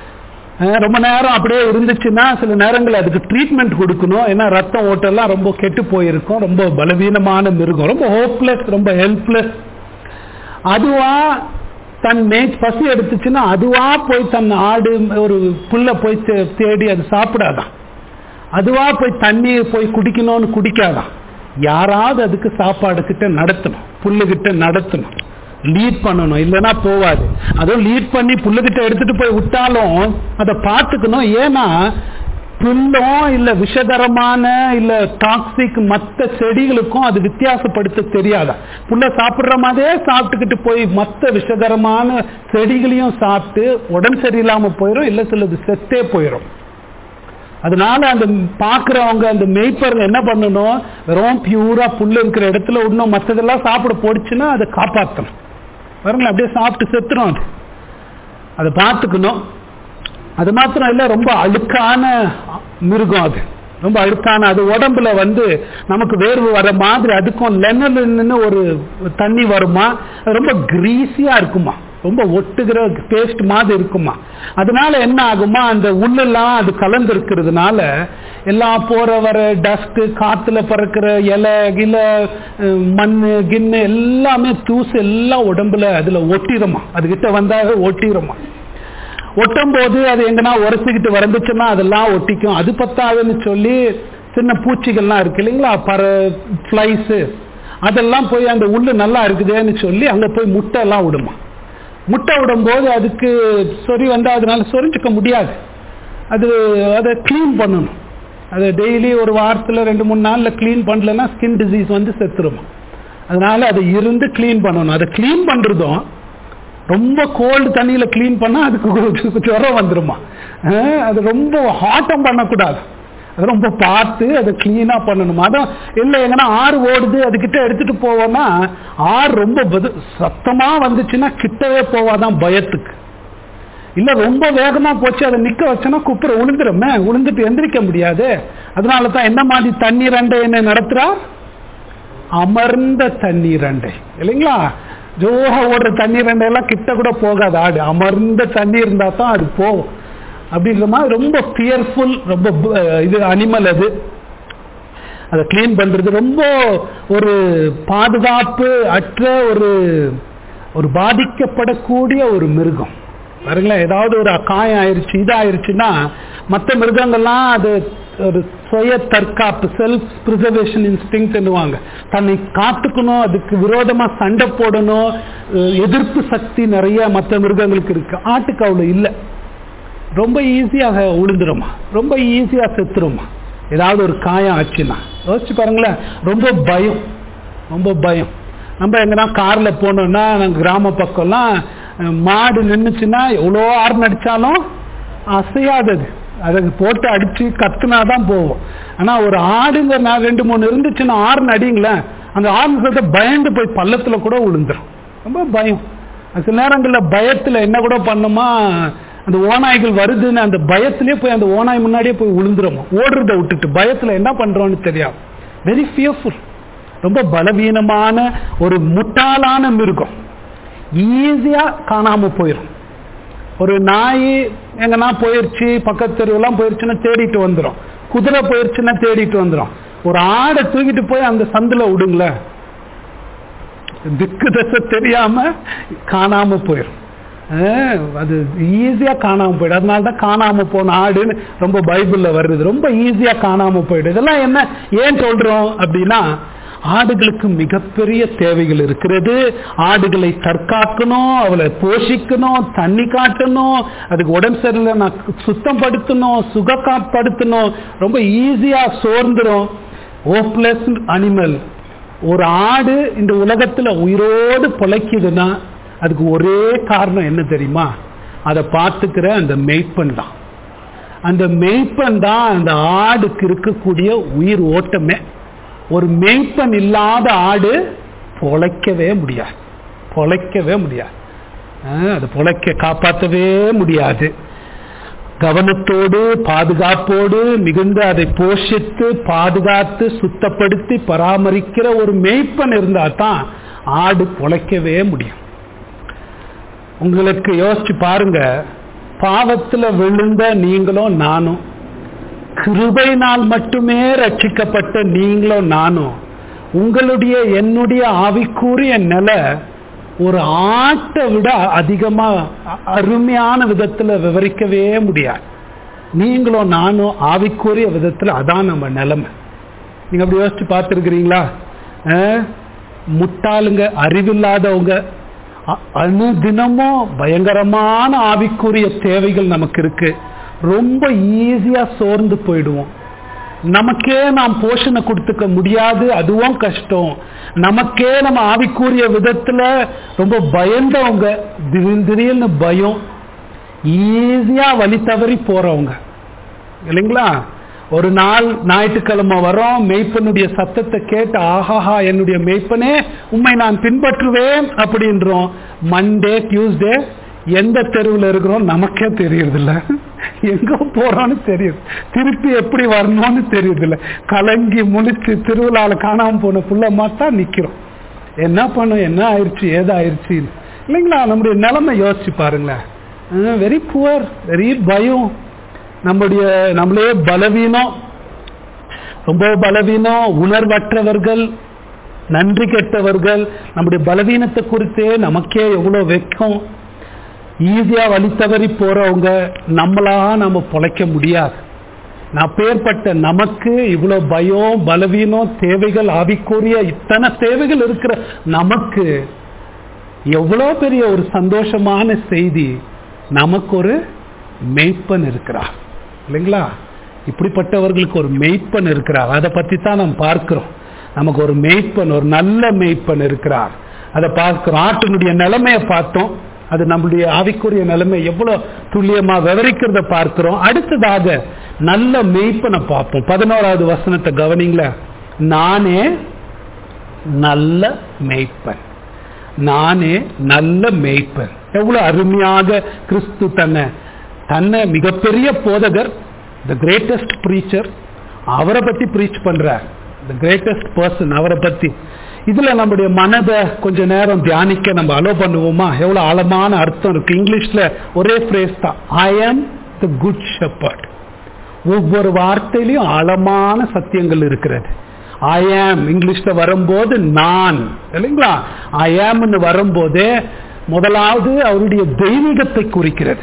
ரொம்ப நேரம் அப்படியே இருந்துச்சுன்னா சில நேரங்கள் அதுக்கு ட்ரீட்மெண்ட் கொடுக்கணும் ஏன்னா ரத்தம் ஓட்டெல்லாம் ரொம்ப கெட்டு போயிருக்கும் ரொம்ப பலவீனமான மிருகம் ரொம்ப ஹோப்லெஸ் ரொம்ப ஹெல்ப்லெஸ் அதுவா தன் மே பசி எடுத்துச்சுன்னா அதுவா போய் தன் ஆடு ஒரு புல்ல போய் தே- தேடி அது சாப்பிடாதான் அதுவா போய் தண்ணி போய் குடிக்கணும்னு குடிக்காதான் யாராவது அதுக்கு சாப்பாடு கிட்ட நடத்தணும் புல்லுகிட்ட நடத்தணும் லீட் பண்ணணும் இல்லைன்னா போவாது அதுவும் லீட் பண்ணி புல்லுகிட்ட எடுத்துட்டு போய் விட்டாலும் அதை பார்த்துக்கணும் ஏன்னா புல்லும் இல்ல விஷதரமான இல்ல டாக்ஸிக் மற்ற செடிகளுக்கும் அது வித்தியாசப்படுத்த தெரியாதா புல்ல சாப்பிடுற மாதிரியே சாப்பிட்டுக்கிட்டு போய் மற்ற விஷதரமான செடிகளையும் சாப்பிட்டு உடம்பு சரியில்லாம போயிடும் இல்ல சிலது செத்தே போயிடும் அதனால அந்த பாக்குறவங்க அந்த மேய்ப்பர் என்ன பண்ணணும் வெறும் பியூரா புல்லு இருக்கிற இடத்துல இன்னும் மற்றதெல்லாம் சாப்பிட போடுச்சுன்னா அதை காப்பாற்றணும் பாருங்களேன் அப்படியே சாப்பிட்டு செத்துரும் அது அதை பார்த்துக்கணும் அது மாத்திரம் இல்லை ரொம்ப அழுக்கான மிருகம் அது ரொம்ப அழுக்கான அது உடம்புல வந்து நமக்கு வேர்வு வர மாதிரி அதுக்கும் லெனலின்னு ஒரு தண்ணி வருமா அது ரொம்ப கிரீஸியா இருக்குமா ரொம்ப ஒட்டுகிற பேஸ்ட் மாதிரி இருக்குமா அதனால என்ன ஆகுமா அந்த உள்ளெல்லாம் அது கலந்து இருக்கிறதுனால எல்லாம் போற வர டஸ்ட் காத்துல பறக்கிற இலை கில அஹ், மண்ணு கிண்ணு எல்லாமே தூசு எல்லாம் உடம்புல அதுல ஒட்டிருமா அதுகிட்ட வந்தாவே ஒட்டிருமா ஒட்டும் போது அது எங்கன்னா உரைச்சிக்கிட்டு வந்துச்சுன்னா அதெல்லாம் ஒட்டிக்கும் அது பத்தாதுன்னு சொல்லி சின்ன பூச்சிகள்லாம் இருக்கு இல்லைங்களா பற ஃப்ளைஸு அதெல்லாம் போய் அந்த உள்ளு நல்லா இருக்குதேன்னு சொல்லி அங்கே போய் முட்டை எல்லாம் விடுமா முட்டை விடும்போது அதுக்கு சொறி வந்தால் அதனால சொரிஞ்சுக்க முடியாது அது அதை க்ளீன் பண்ணணும் அதை டெய்லி ஒரு வாரத்தில் ரெண்டு மூணு நாளில் க்ளீன் பண்ணலன்னா ஸ்கின் டிசீஸ் வந்து செத்துருமா அதனால அதை இருந்து க்ளீன் பண்ணணும் அதை க்ளீன் பண்ணுறதும் ரொம்ப கோல்டு தண்ணியில க்ளீன் பண்ணா அதுக்கு கொஞ்சம் ஜுரம் வந்துருமா அஹ் அது ரொம்ப ஹாட்டம் பண்ணக்கூடாது அது ரொம்ப பார்த்து அதை கிளீனா பண்ணணும் அதான் இல்லை எங்கன்னா ஆறு ஓடுது அதுகிட்ட எடுத்துட்டு போவோம்னா ஆறு ரொம்ப பது சத்தமா வந்துச்சுன்னா கிட்டவே போவாதான் பயத்துக்கு இல்ல ரொம்ப வேகமா போச்சு அதை நிக்க வச்சோன்னா குப்புற உளுந்துருமே உளுந்துட்டு எந்திரிக்க முடியாது அதனால தான் என்ன மாதிரி தண்ணீர் அண்டை என்ன நடத்துறார் அமர்ந்த தண்ணீர் அண்டை இல்லைங்களா ஜோக ஓடுற தண்ணீர் அண்டை எல்லாம் கிட்ட கூட போகாது ஆடு அமர்ந்த தண்ணி இருந்தா தான் அது போகும் அப்படின்ற மாதிரி ரொம்ப ஃபியர்ஃபுல் ரொம்ப ப- இது அனிமல் அது அதை க்ளீன் பண்றது ரொம்ப ஒரு பாதுகாப்பு அற்ற ஒரு ஒரு பாதிக்கப்படக்கூடிய ஒரு மிருகம் பாருங்களேன் ஏதாவது ஒரு காயம் ஆயிருச்சு இதாயிருச்சுன்னா மற்ற மிருகங்கள்லாம் அது ஒரு சுய தற்காப்பு செல்ஃப் ப்ரிசர்வேஷன் இன்ஸ்டிங்வாங்க தன்னை காத்துக்கணும் அதுக்கு விரோதமா சண்டை போடணும் அஹ் எதிர்ப்பு சக்தி நிறைய மற்ற மிருகங்களுக்கு இருக்கு ஆட்டுக்கு அவ்வளவு இல்லை ரொம்ப ஈஸியாக உளுந்துருமா ரொம்ப ஈஸியா செத்துருமா ஏதாவது ஒரு காயம் ஆச்சுன்னா யோசிச்சு பாருங்களேன் ரொம்ப பயம் ரொம்ப பயம் நம்ம எங்கன்னா கார்ல போனோம்னா நாங்கள் கிராம பக்கம்லாம் அஹ், மாடு நின்றுச்சுன்னா எவ்வளோ ஆறு அடிச்சாலும் அசையாதது அதுக்கு போட்டு அடிச்சு கத்துனாதான் போவோம் ஆனா ஒரு ஆடுங்க நான் ரெண்டு மூணு இருந்துச்சுன்னா ஆறு அடிங்களேன் அந்த ஆறு பயந்து போய் பள்ளத்துல கூட விழுந்துரும் ரொம்ப பயம் சில நேரங்களில் பயத்தில் என்ன கூட பண்ணுமா அந்த ஓநாய்கள் வருதுன்னு அந்த பயத்திலே போய் அந்த ஓநாய் முன்னாடியே போய் விழுந்துருமா ஓடுறத விட்டுட்டு பயத்தில் என்ன பண்றோம்னு தெரியாது வெரி ஃபியர்ஃபுல் ரொம்ப பலவீனமான ஒரு முட்டாளான மிருகம் ஈஸியா காணாம போயிடும் ஒரு நாய் எங்கன்னா போயிருச்சு பக்கத்து தெருவெல்லாம் போயிருச்சுன்னா தேடிட்டு வந்துடும் குதிரை போயிருச்சுன்னா தேடிட்டு வந்துடும் ஒரு ஆடை தூக்கிட்டு போய் அந்த சந்துல விடுங்களேன் திக்கு தசை தெரியாம காணாம போயிடும் அஹ் அது ஈஸியா காணாம போயிடும் அதனால தான் காணாம போன ஆடுன்னு ரொம்ப பைபிள்ல வருது ரொம்ப ஈஸியா காணாம போயிடும் இதெல்லாம் என்ன ஏன் சொல்றோம் அப்படின்னா ஆடுகளுக்கு மிகப்பெரிய தேவைகள் இருக்கிறது ஆடுகளை தற்காக்கணும் அவளை போஷிக்கணும் தண்ணி காட்டணும் அதுக்கு உடம்பு சரியில்லை நான் சுத்தப்படுத்தணும் சுகப்படுத்தணும் ரொம்ப ஈஸியா சோர்ந்துரும் ஓப்லெஸ் அனிமல் ஒரு ஆடு இந்த உலகத்துல உயிரோடு பொழைக்குதுன்னா அதுக்கு ஒரே காரணம் என்ன தெரியுமா அதை பார்த்துக்கிற அந்த மெய்ப்பன் தான் அந்த மெய்ப்பன் தான் அந்த ஆடுக்கு இருக்கக்கூடிய உயிர் ஓட்டமே ஒரு மெய்ப்பன் இல்லாத ஆடு பொழைக்கவே முடியாது பொழைக்கவே முடியாது அஹ், அது பொழைக்க காப்பாற்றவே முடியாது கவனத்தோடு பாதுகாப்போடு மிகுந்த அதை போஷித்து பாதுகாத்து சுத்தப்படுத்தி பராமரிக்கிற ஒரு மெய்ப்பன் இருந்தா தான் ஆடு பொழைக்கவே முடியும் உங்களுக்கு யோசிச்சு பாருங்க பாவத்துல விழுந்த நீங்களும் நானும் கிருபையினால் மட்டுமே ரட்சிக்கப்பட்ட நீங்களும் நானும் உங்களுடைய என்னுடைய ஆவிக்கூறிய நிலை ஒரு ஆட்டை விட அதிகமா அ- அருமையான விதத்துல விவரிக்கவே முடியாது நீங்களும் நானும் ஆவிக்கூறிய விதத்துல அதான் நம்ம நிலைமை நீங்க அப்படி யோசிச்சு பார்த்துருக்கிறீங்களா முட்டாளுங்க அறிவில்லாதவங்க அ- அனுதினமும் பயங்கரமான ஆவிக்குரிய தேவைகள் நமக்கு இருக்கு ரொம்ப ஈஸியா சோர்ந்து போயிடுவோம் நமக்கே நாம் போஷணை கொடுத்துக்க முடியாது அதுவும் கஷ்டம் நமக்கே நம்ம ஆவிக்குரிய விதத்துல ரொம்ப பயந்தவங்க திடீர் திடீர்னு பயம் ஈஸியா வழி தவறி போறவங்க இல்லைங்களா ஒரு நாள் ஞாயிற்றுக்கிழமை வரோம் மெய்ப்பனுடைய சத்தத்தை கேட்டு ஆஹாஹா என்னுடைய மெய்ப்பனே உண்மை நான் பின்பற்றுவேன் அப்படின்றோம் மண்டே டியூஸ்டே எந்த தெருவில் இருக்கிறோம் நமக்கே தெரியறதில்ல எங்க போறோம்னு தெரியுது திருப்பி எப்படி வரணும்னு தெரியுதில்ல கலங்கி முழிச்சு திருவிழால காணாம போன புள்ள மாத்தா நிக்கிறோம் என்ன பண்ணும் என்ன ஆயிடுச்சு ஏதாயிருச்சு இல்லைங்களா நம்முடைய நிலைமை யோசிச்சு பாருங்களேன் வெரி புவர் வெரி பயம் நம்முடைய நம்மளே பலவீனம் ரொம்ப பலவீனம் உணர்வற்றவர்கள் நன்றி கெட்டவர்கள் நம்முடைய பலவீனத்தை குறித்தே நமக்கே எவ்வளவு வெக்கம் ஈஸியா வழி தவறி போறவங்க நம்மளா நம்ம பொழைக்க முடியாது நான் பேர்பட்ட நமக்கு இவ்வளவு பயம் பலவீனம் தேவைகள் ஆவிக்குரிய இத்தனை தேவைகள் இருக்கிற நமக்கு எவ்வளவு பெரிய ஒரு சந்தோஷமான செய்தி நமக்கு ஒரு மெய்ப்பன் இருக்கிறார் இல்லைங்களா இப்படிப்பட்டவர்களுக்கு ஒரு மெய்ப்பன் இருக்கிறார் அதை பத்தி தான் நாம் பார்க்கிறோம் நமக்கு ஒரு மெய்ப்பன் ஒரு நல்ல மெய்ப்பன் இருக்கிறார் அதை பார்க்கிறோம் ஆட்டினுடைய நிலைமையை பார்த்தோம் அது நம்முடைய ஆவிக்குரிய நிலைமை எவ்வளவு துல்லியமா விவரிக்கிறத பார்க்கிறோம் அடுத்ததாக நல்ல மெய்ப்பனை பார்ப்போம் பதினோராவது வசனத்தை கவனிங்கள நானே நல்ல மெய்ப்பன் நானே நல்ல மெய்ப்பன் எவ்வளவு அருமையாக கிறிஸ்து தன்னை தன்னை மிகப்பெரிய போதகர் த கிரேட்டஸ்ட் ப்ரீச்சர் அவரை பத்தி ப்ரீச் பண்றார் த கிரேட்டஸ்ட் பர்சன் அவரை பத்தி இதுல நம்முடைய மனதை கொஞ்ச நேரம் தியானிக்க நம்ம அலோ பண்ணுவோமா எவ்வளவு ஆழமான அர்த்தம் இருக்கு இங்கிலீஷ்ல ஒரே ஃப்ரேஸ் தான் ஐ ஆம் த குட் ஷெப்பர்ட் ஒவ்வொரு வார்த்தையிலையும் ஆழமான சத்தியங்கள் இருக்கிறது ஐ ஆம் இங்கிலீஷ்ல வரும்போது நான் இல்லைங்களா ஐ ஆம்னு வரும்போதே முதலாவது அவருடைய தெய்வீகத்தை குறிக்கிறது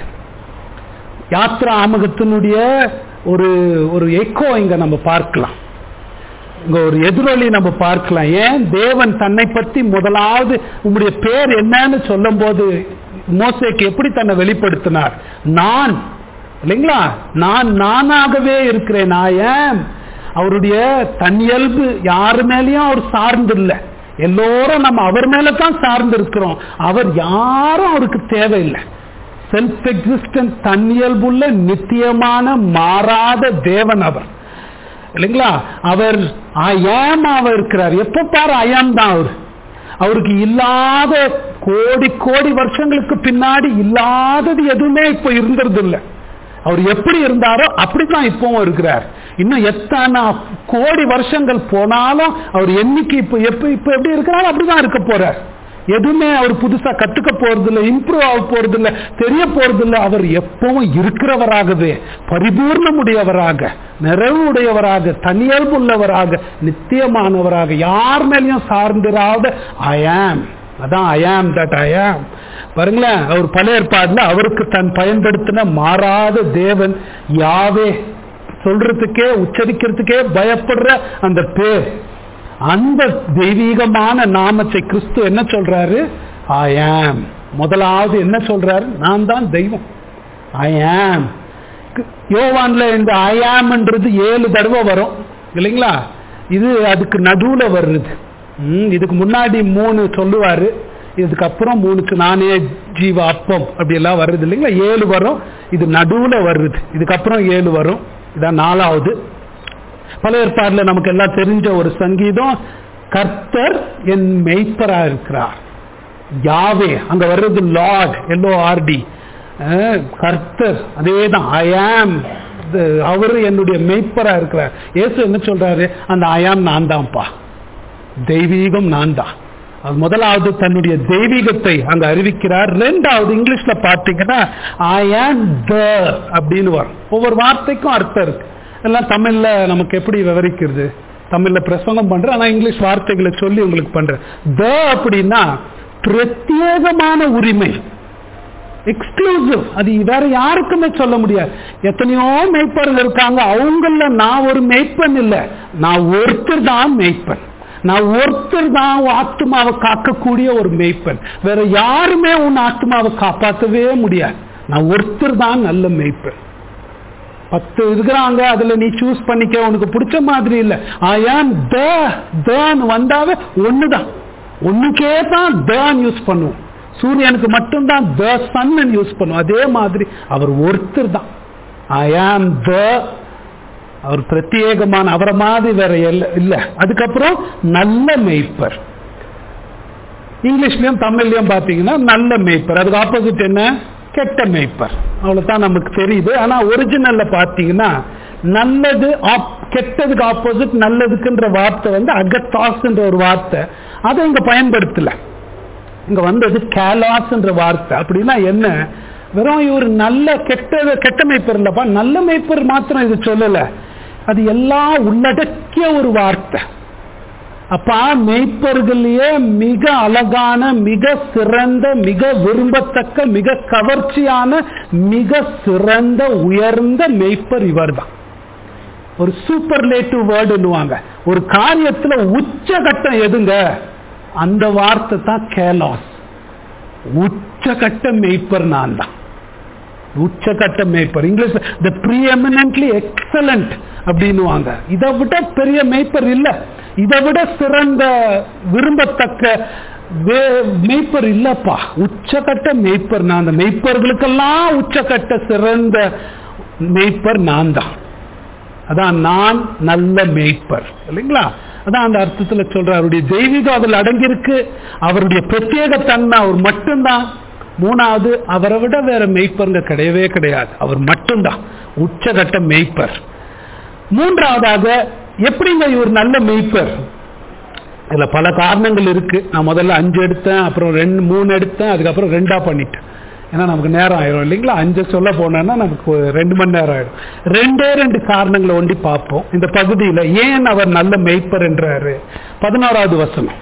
யாத்ரா ஆமகத்தினுடைய ஒரு ஒரு எக்கோ இங்க நம்ம பார்க்கலாம் இங்க ஒரு எதிரொலி நம்ம பார்க்கலாம் ஏன் தேவன் தன்னை பத்தி முதலாவது உங்களுடைய பேர் என்னன்னு சொல்லும் போது மோசைக்கு எப்படி தன்னை வெளிப்படுத்தினார் நான் இல்லைங்களா நான் நானாகவே இருக்கிறேன் நான் ஏன் அவருடைய தன்னியல்பு யாரு மேலேயும் அவர் சார்ந்து இல்லை எல்லோரும் நம்ம அவர் மேல தான் சார்ந்து இருக்கிறோம் அவர் யாரும் அவருக்கு தேவையில்லை செல்ஃப் எக்ஸிஸ்டன்ஸ் தன்னியல்புள்ள நித்தியமான மாறாத தேவன் அவர் இல்லைங்களா அவர் அயாம் அவர் இருக்கிறார் எப்ப பாரு அயாம் தான் அவர் அவருக்கு இல்லாத கோடி கோடி வருஷங்களுக்கு பின்னாடி இல்லாதது எதுவுமே இப்போ இருந்தது இல்லை அவர் எப்படி இருந்தாரோ அப்படித்தான் இப்பவும் இருக்கிறார் இன்னும் எத்தனை கோடி வருஷங்கள் போனாலும் அவர் என்னைக்கு இப்போ எப்ப இப்ப எப்படி இருக்கிறாரோ அப்படிதான் இருக்க போறார் எதுவுமே அவர் புதுசா கத்துக்க போறது இல்லை இம்ப்ரூவ் ஆக போறது இல்லை தெரிய போறது இல்லை அவர் எப்பவும் இருக்கிறவராகவே பரிபூர்ணமுடையவராக நிறைவு உடையவராக தனியல்பு உள்ளவராக நித்தியமானவராக யார் மேலேயும் சார்ந்திராத ஐ ஆம் அதான் ஐ ஆம் தட் ஐ ஆம் பாருங்களேன் அவர் பழைய ஏற்பாடுல அவருக்கு தன் பயன்படுத்தின மாறாத தேவன் யாவே சொல்றதுக்கே உச்சரிக்கிறதுக்கே பயப்படுற அந்த பேர் அந்த தெய்வீகமான நாமத்தை கிறிஸ்து என்ன சொல்றாரு ஐ ஆம் முதலாவது என்ன சொல்றாரு நான் தான் தெய்வம் ஐ ஆம் யோவான்ல இந்த ஐ ஆம்ன்றது ஏழு தடவை வரும் இல்லைங்களா இது அதுக்கு நடுவுல வருது ம், இதுக்கு முன்னாடி மூணு சொல்லுவாரு இதுக்கப்புறம் மூணுக்கு நானே ஜீவ அப்பம் அப்படி எல்லாம் வருது இல்லைங்களா ஏழு வரும் இது நடுவுல வருது இதுக்கப்புறம் ஏழு வரும் இதான் நாலாவது பல ஏற்பாடுல நமக்கு எல்லாம் தெரிஞ்ச ஒரு சங்கீதம் கர்த்தர் என் மெய்ப்பரா இருக்கிறார் யாவே அங்க வர்றது லார்ட் எல்லோ ஆர்டி கர்த்தர் அதேதான் ஐ ஆம் அவரு என்னுடைய மெய்ப்பரா இருக்கிறார் இயேசு என்ன சொல்றாரு அந்த ஐ ஆம் நான் தான்ப்பா தெய்வீகம் நான் தான் அது முதலாவது தன்னுடைய தெய்வீகத்தை அங்க அறிவிக்கிறார் ரெண்டாவது இங்கிலீஷ்ல பார்த்தீங்கன்னா ஐ ஆம் த அப்படின்னு வரும் ஒவ்வொரு வார்த்தைக்கும் அர்த்தம் இருக்கு எல்லாம் தமிழ்ல நமக்கு எப்படி விவரிக்கிறது தமிழ்ல பிரசங்கம் பண்றேன் ஆனா இங்கிலீஷ் வார்த்தைகளை சொல்லி உங்களுக்கு பண்றேன் த அப்படின்னா பிரத்யேகமான உரிமை எக்ஸ்க்ளூசிவ் அது வேற யாருக்குமே சொல்ல முடியாது எத்தனையோ மெய்ப்பர்கள் இருக்காங்க அவங்கள நான் ஒரு மெய்ப்பன் இல்லை நான் ஒருத்தர் தான் மெய்ப்பன் நான் ஒருத்தர் தான் உன் ஆத்மாவை காக்கக்கூடிய ஒரு மெய்ப்பன் வேற யாருமே உன் ஆத்மாவை காப்பாற்றவே முடியாது நான் ஒருத்தர் தான் நல்ல மெய்ப்பன் பத்து இருக்கிறாங்க அதுல நீ சூஸ் பண்ணிக்க உனக்கு பிடிச்ச மாதிரி இல்ல ஐ ஆம் தான் வந்தாவே ஒண்ணுதான் ஒண்ணுக்கே தான் தான் யூஸ் பண்ணுவோம் சூரியனுக்கு மட்டும்தான் த சன் யூஸ் பண்ணுவோம் அதே மாதிரி அவர் ஒருத்தர் தான் ஐ ஆம் த அவர் பிரத்யேகமான அவரை மாதிரி வேற இல்ல இல்ல அதுக்கப்புறம் நல்ல மெய்ப்பர் இங்கிலீஷ்லயும் தமிழ்லயும் பாத்தீங்கன்னா நல்ல மெய்ப்பர் அதுக்கு ஆப்போசிட் என்ன கெட்ட மேய்ப்பர் அவ்வளவுதான் நமக்கு தெரியுது ஆனா ஒரிஜினல்ல பாத்தீங்கன்னா நல்லது கெட்டதுக்கு ஆப்போசிட் நல்லதுக்குன்ற வார்த்தை வந்து அகத்தாஸ்ன்ற ஒரு வார்த்தை அதை இங்க பயன்படுத்தல இங்க வந்தது கேலாஸ்ன்ற வார்த்தை அப்படின்னா என்ன வெறும் இவர் நல்ல கெட்டது கெட்ட மேய்ப்பர் இல்லப்பா நல்ல மேய்ப்பர் மாத்திரம் இது சொல்லல அது எல்லாம் உள்ளடக்கிய ஒரு வார்த்தை அப்பா மெய்ப்பர்களையே மிக அழகான மிக சிறந்த மிக விரும்பத்தக்க மிக கவர்ச்சியான மிக சிறந்த உயர்ந்த மெய்ப்பர் இவர் தான் ஒரு சூப்பர்லேட்டிவ் வேர்டுன்னுவாங்க ஒரு காரியத்துல உச்சகட்டம் எதுங்க அந்த வார்த்தை தான் கேலாஸ் உச்சகட்ட மெய்ப்பர் நான் தான் உச்சகட்ட மேய்ப்பர் இங்கிலீஷ்ல த ப்ரீஎமினன்ட்லி எக்ஸலண்ட் அப்படின்னுவாங்க இதை விட பெரிய மேய்ப்பர் இல்ல இதை விட சிறந்த விரும்பத்தக்க மெய்ப்பர் இல்லப்பா உச்சகட்ட மெய்ப்பர் நான் அந்த மெய்ப்பர்களுக்கெல்லாம் உச்சகட்ட சிறந்த மெய்ப்பர் நான் தான் அதான் நான் நல்ல மேய்ப்பர் இல்லைங்களா அதான் அந்த அர்த்தத்துல சொல்ற அவருடைய தெய்வீகம் அதில் அடங்கியிருக்கு அவருடைய பிரத்யேக தன்மை அவர் மட்டும்தான் மூணாவது அவரை விட வேற மெய்ப்பருங்க கிடையவே கிடையாது அவர் மட்டும்தான் உச்சகட்ட மெய்ப்பர் மூன்றாவதாக எப்படிங்க இவர் நல்ல மெய்ப்பர் இதுல பல காரணங்கள் இருக்கு நான் முதல்ல அஞ்சு எடுத்தேன் அப்புறம் ரெண்டு மூணு எடுத்தேன் அதுக்கப்புறம் ரெண்டா பண்ணிட்டேன் ஏன்னா நமக்கு நேரம் ஆயிரும் இல்லைங்களா அஞ்சு சொல்ல போனோம்னா நமக்கு ரெண்டு மணி நேரம் ஆயிடும் ரெண்டே ரெண்டு காரணங்களை ஒண்டி பார்ப்போம் இந்த பகுதியில் ஏன் அவர் நல்ல மெய்ப்பர் என்றாரு பதினோராவது வசனம்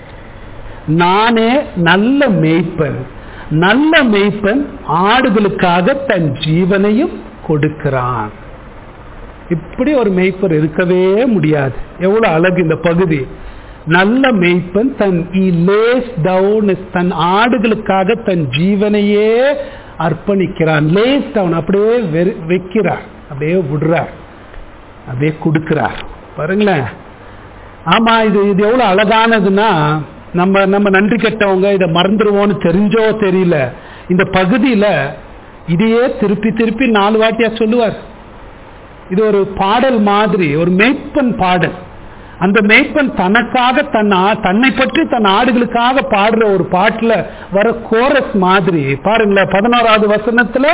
நானே நல்ல மெய்ப்பன் நல்ல மெய்ப்பன் ஆடுகளுக்காக தன் ஜீவனையும் கொடுக்கிறான் இப்படி ஒரு மெய்ப்பர் இருக்கவே முடியாது எவ்வளவு அழகு இந்த பகுதி நல்ல மெய்ப்பன் தன் லேஸ் டவுன் தன் ஆடுகளுக்காக தன் ஜீவனையே அர்ப்பணிக்கிறான் லேஸ் டவுன் அப்படியே வைக்கிறார் அப்படியே விடுறார் அப்படியே கொடுக்கிறார் பாருங்களேன் ஆமா இது இது எவ்வளவு அழகானதுன்னா நம்ம நம்ம நன்றி கெட்டவங்க இதை மறந்துடுவோம்னு தெரிஞ்சோ தெரியல இந்த பகுதியில இதையே திருப்பி திருப்பி நாலு வாட்டியா சொல்லுவார் இது ஒரு பாடல் மாதிரி ஒரு மெய்ப்பன் பாடல் அந்த மேய்ப்பன் தனக்காக தன் ஆ- தன்னை பற்றி தன் ஆடுகளுக்காக பாடுற ஒரு பாட்டுல வர கோரஸ் மாதிரி பாருங்களேன் பதினோராவது வசனத்துல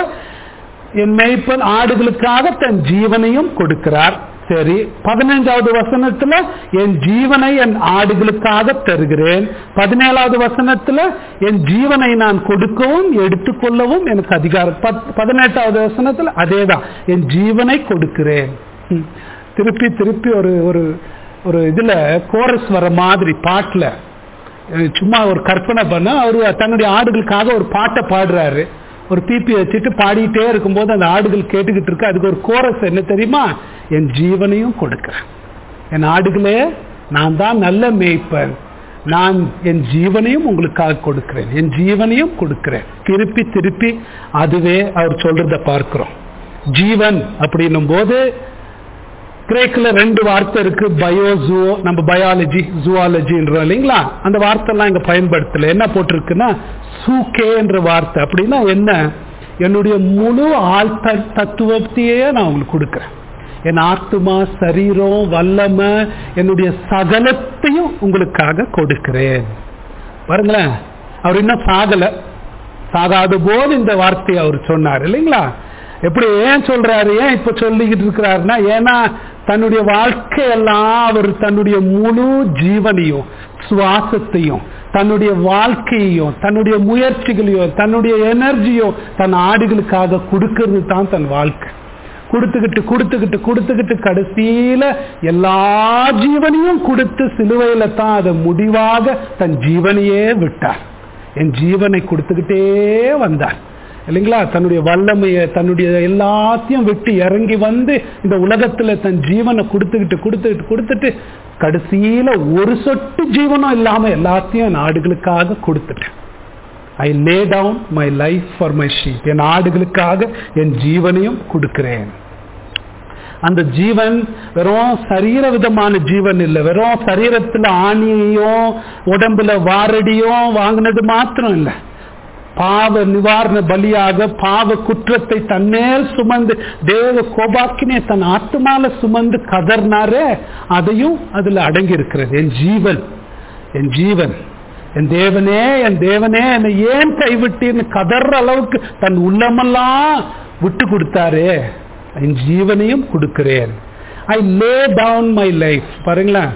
என் மேய்ப்பன் ஆடுகளுக்காக தன் ஜீவனையும் கொடுக்கிறார் சரி பதினைஞ்சாவது வசனத்துல என் ஜீவனை என் ஆடுகளுக்காக தருகிறேன் பதினேழாவது வசனத்துல என் ஜீவனை நான் கொடுக்கவும் எடுத்துக்கொள்ளவும் எனக்கு அதிகாரம் பத்- பதினெட்டாவது வசனத்துல அதேதான் என் ஜீவனை கொடுக்கிறேன் ம். திருப்பி திருப்பி ஒரு ஒரு ஒரு இதுல கோரஸ் வர மாதிரி பாட்டுல அஹ் சும்மா ஒரு கற்பனை பண்ண அவர் தன்னுடைய ஆடுகளுக்காக ஒரு பாட்டை பாடுறாரு ஒரு பிபி வச்சுட்டு பாடிட்டே இருக்கும்போது அந்த ஆடுகள் கேட்டுக்கிட்டு இருக்கு அதுக்கு ஒரு கோரஸ் என்ன தெரியுமா என் ஜீவனையும் கொடுக்கிறேன் என் ஆடுகளே நான் தான் நல்ல மேய்ப்பன் நான் என் ஜீவனையும் உங்களுக்காக கொடுக்கிறேன் என் ஜீவனையும் கொடுக்கிறேன் திருப்பி திருப்பி அதுவே அவர் சொல்றத பார்க்கிறோம் ஜீவன் அப்படின்னும் போது கிரேக்கில் ரெண்டு வார்த்தை இருக்கு பயோ ஜூ நம்ம பயாலஜி ஜூவாலஜின்றோம் இல்லைங்களா அந்த வார்த்தைலாம் இங்க பயன்படுத்தல என்ன போட்டிருக்குன்னா சூகேன்ற வார்த்தை அப்படின்னா என்ன என்னுடைய முழு ஆள் த- தத்துவத்தையே நான் உங்களுக்கு கொடுக்குறேன் என் ஆத்மா சரீரம் வல்லமை என்னுடைய சகலத்தையும் உங்களுக்காக கொடுக்கிறேன் பாருங்களேன் அவர் இன்னும் சாகல சாகாத போது இந்த வார்த்தையை அவர் சொன்னார் இல்லைங்களா எப்படி ஏன் சொல்றாரு ஏன் இப்ப சொல்லிக்கிட்டு இருக்கிறாருன்னா ஏன்னா தன்னுடைய வாழ்க்கையெல்லாம் அவர் தன்னுடைய முழு ஜீவனையும் சுவாசத்தையும் தன்னுடைய வாழ்க்கையையும் தன்னுடைய முயற்சிகளையும் தன்னுடைய எனர்ஜியும் தன் ஆடுகளுக்காக கொடுக்கிறது தான் தன் வாழ்க்கை கொடுத்துக்கிட்டு கொடுத்துக்கிட்டு கொடுத்துக்கிட்டு கடைசியில எல்லா ஜீவனையும் கொடுத்து சிலுவையில தான் அதை முடிவாக தன் ஜீவனையே விட்டார் என் ஜீவனை கொடுத்துக்கிட்டே வந்தார் இல்லைங்களா தன்னுடைய வல்லமையை தன்னுடைய எல்லாத்தையும் விட்டு இறங்கி வந்து இந்த உலகத்துல தன் ஜீவனை கொடுத்துக்கிட்டு கொடுத்துக்கிட்டு கொடுத்துட்டு கடைசியில ஒரு சொட்டு ஜீவனும் இல்லாம எல்லாத்தையும் என் ஆடுகளுக்காக கொடுத்துட்டேன் I lay down my life for my sheep என் ஆடுகளுக்காக என் ஜீவனையும் கொடுக்கிறேன் அந்த ஜீவன் வெறும் சரீர விதமான ஜீவன் இல்லை வெறும் சரீரத்துல ஆணியையும் உடம்புல வாரடியும் வாங்கினது மாத்திரம் இல்லை பாவ நிவாரண பலியாக பாவ குற்றத்தை தன்னேல் சுமந்து தேவ கோபாக்கினே தன் ஆத்மால சுமந்து கதர்னாரே அதையும் அதுல அடங்கி இருக்கிறது என் ஜீவன் என் ஜீவன் என் தேவனே என் தேவனே என்னை ஏன் கைவிட்டீர்னு கதற அளவுக்கு தன் உள்ளமெல்லாம் விட்டு கொடுத்தாரே என் ஜீவனையும் கொடுக்கிறேன் I lay down my life பாருங்களேன்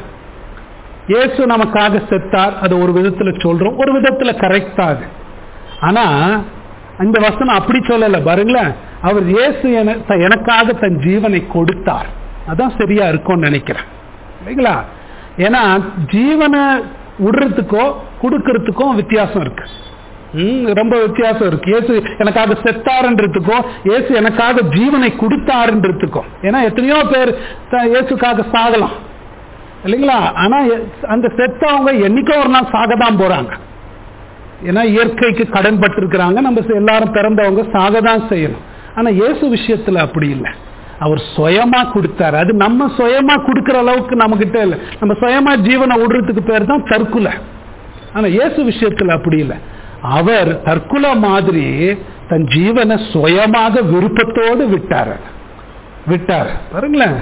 இயேசு நமக்காக செத்தார் அது ஒரு விதத்துல சொல்றோம் ஒரு விதத்துல கரெக்ட் தான் அது ஆனா அந்த வசனம் அப்படி சொல்லல பாருங்களேன் அவர் இயேசு என- த- எனக்காக தன் ஜீவனை கொடுத்தார் அதான் சரியா இருக்கும்னு நினைக்கிறேன் இல்லைங்களா ஏன்னா ஜீவனை விடுறதுக்கோ கொடுக்கறதுக்கும் வித்தியாசம் இருக்கு ம், ரொம்ப வித்தியாசம் இருக்கு இயேசு எனக்காக செத்தாருன்றதுக்கும் இயேசு எனக்காக ஜீவனை கொடுத்தாருன்றதுக்கும் ஏன்னா எத்தனையோ பேர் த- இயேசுக்காக சாகலாம் இல்லைங்களா ஆனா எ- அந்த செத்தவங்க என்னைக்கோ ஒரு நாள் சாக தான் போறாங்க ஏன்னா இயற்கைக்கு கடன் பட்டிருக்கிறாங்க நம்ம ச- எல்லாரும் பிறந்தவங்க சாக தான் செய்யணும் ஆனா இயேசு விஷயத்துல அப்படி இல்லை அவர் சுயமா கொடுத்தாரு அது நம்ம சுயமா கொடுக்கிற அளவுக்கு நம்ம கிட்ட இல்லை நம்ம சுயமா ஜீவனை விடுறதுக்கு பேர் தான் தற்கொலை ஆனா இயேசு விஷயத்துல அப்படி இல்லை அவர் தற்கொலை மாதிரி தன் ஜீவனை சுயமாக விருப்பத்தோடு விட்டார் விட்டார் பாருங்களேன்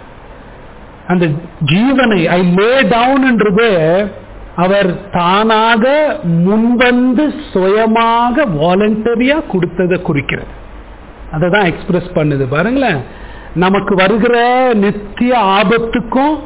அந்த ஜீவனை ஐ லே டவுன்ன்றது அவர் தானாக முன்வந்து சுயமாக வாலண்டரியா கொடுத்ததை குறிக்கிறது அதை தான் எக்ஸ்பிரஸ் பண்ணுது பாருங்களேன் நமக்கு வருகிற நித்திய ஆபத்துக்கும்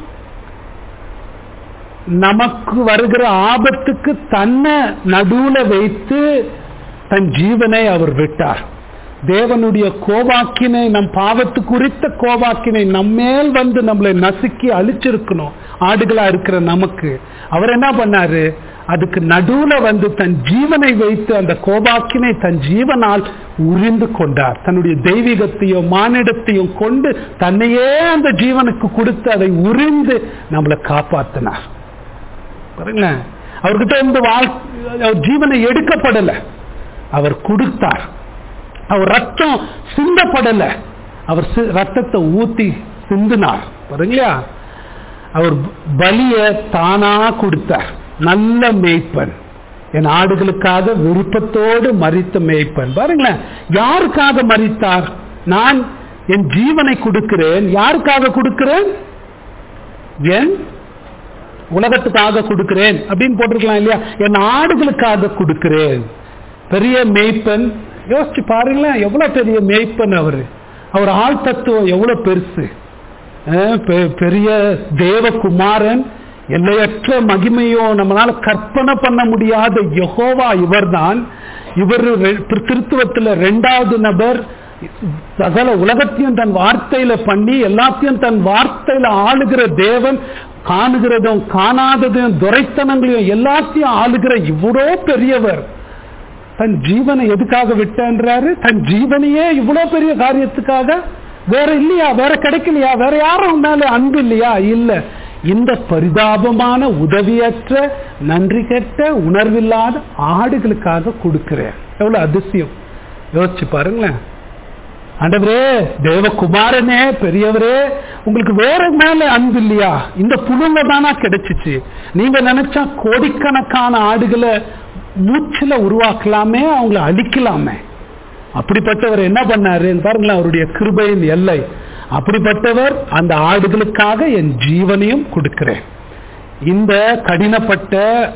நமக்கு வருகிற ஆபத்துக்கு தன்னை நடுவுல வைத்து தன் ஜீவனை அவர் விட்டார் தேவனுடைய கோபாக்கினை நம் பாவத்து குறித்த கோபாக்கினை நம்மேல் வந்து நம்மளை நசுக்கி அழிச்சிருக்கணும் ஆடுகளா இருக்கிற நமக்கு அவர் என்ன பண்ணாரு அதுக்கு நடுவுல வந்து தன் ஜீவனை வைத்து அந்த கோபாக்கினை தன் ஜீவனால் உரிந்து கொண்டார் தன்னுடைய தெய்வீகத்தையும் மானிடத்தையும் கொண்டு தன்னையே அந்த ஜீவனுக்கு கொடுத்து அதை உரிந்து நம்மளை காப்பாத்தினார் பாருங்களேன் அவர்கிட்ட இருந்து வாழ் அவர் ஜீவனை எடுக்கப்படல அவர் கொடுத்தார் அவர் ரத்தம் சிந்தப்படல அவர் சி- ரத்தத்தை ஊத்தி சிந்தினார் பாருங்களா அவர் பலிய தானா கொடுத்தார் நல்ல மேய்ப்பன் என் ஆடுகளுக்காக விருப்பத்தோடு மறித்த மேய்ப்பன் பாருங்களேன் யாருக்காக மறித்தார் நான் என் ஜீவனை கொடுக்கிறேன் யாருக்காக கொடுக்கிறேன் என் உலகத்துக்காக கொடுக்கிறேன் அப்படின்னு போட்டிருக்கலாம் இல்லையா என் ஆடுகளுக்காக கொடுக்கிறேன் பெரிய மேய்ப்பன் யோசிச்சு பாருங்களேன் எவ்வளவு பெரிய மேய்ப்பன் அவரு அவர் ஆள் தத்துவம் எவ்வளவு பெருசு அஹ் பெ- பெரிய தேவகுமாரன் எல்லையற்ற மகிமையோ நம்மளால கற்பனை பண்ண முடியாத யெகோவா இவர்தான் இவர் ரெ- திருத்துவத்துல ரெண்டாவது நபர் சகல உலகத்தையும் தன் வார்த்தையில பண்ணி எல்லாத்தையும் தன் வார்த்தையில ஆளுகிற தேவன் காணுகிறதும் காணாததும் துரைத்தனங்களையும் எல்லாத்தையும் ஆளுகிற இவ்வளோ பெரியவர் தன் ஜீவனை எதுக்காக விட்டன்றாரு தன் ஜீவனையே இவ்வளவு பெரிய காரியத்துக்காக வேற இல்லையா வேற கிடைக்கலையா வேற யாரும் மேல அன்பு இல்லையா இல்ல இந்த பரிதாபமான உதவியற்ற நன்றி கெட்ட உணர்வில்லாத ஆடுகளுக்காக கொடுக்கிறேன் எவ்வளவு அதிசயம் யோசிச்சு பாருங்களேன் ஆண்டவரே தேவகுமாரனே பெரியவரே உங்களுக்கு வேற மேல அன்பு இல்லையா இந்த புழுங்க தானா கிடைச்சிச்சு நீங்க நினைச்சா கோடிக்கணக்கான ஆடுகளை மூச்சுல உருவாக்கலாமே அவங்கள அழிக்கலாமே அப்படிப்பட்டவர் என்ன பண்ணாரு பாருங்களேன் அவருடைய கிருபையின் எல்லை அப்படிப்பட்டவர் அந்த ஆடுகளுக்காக என் ஜீவனையும் கொடுக்கிறேன் இந்த கடினப்பட்ட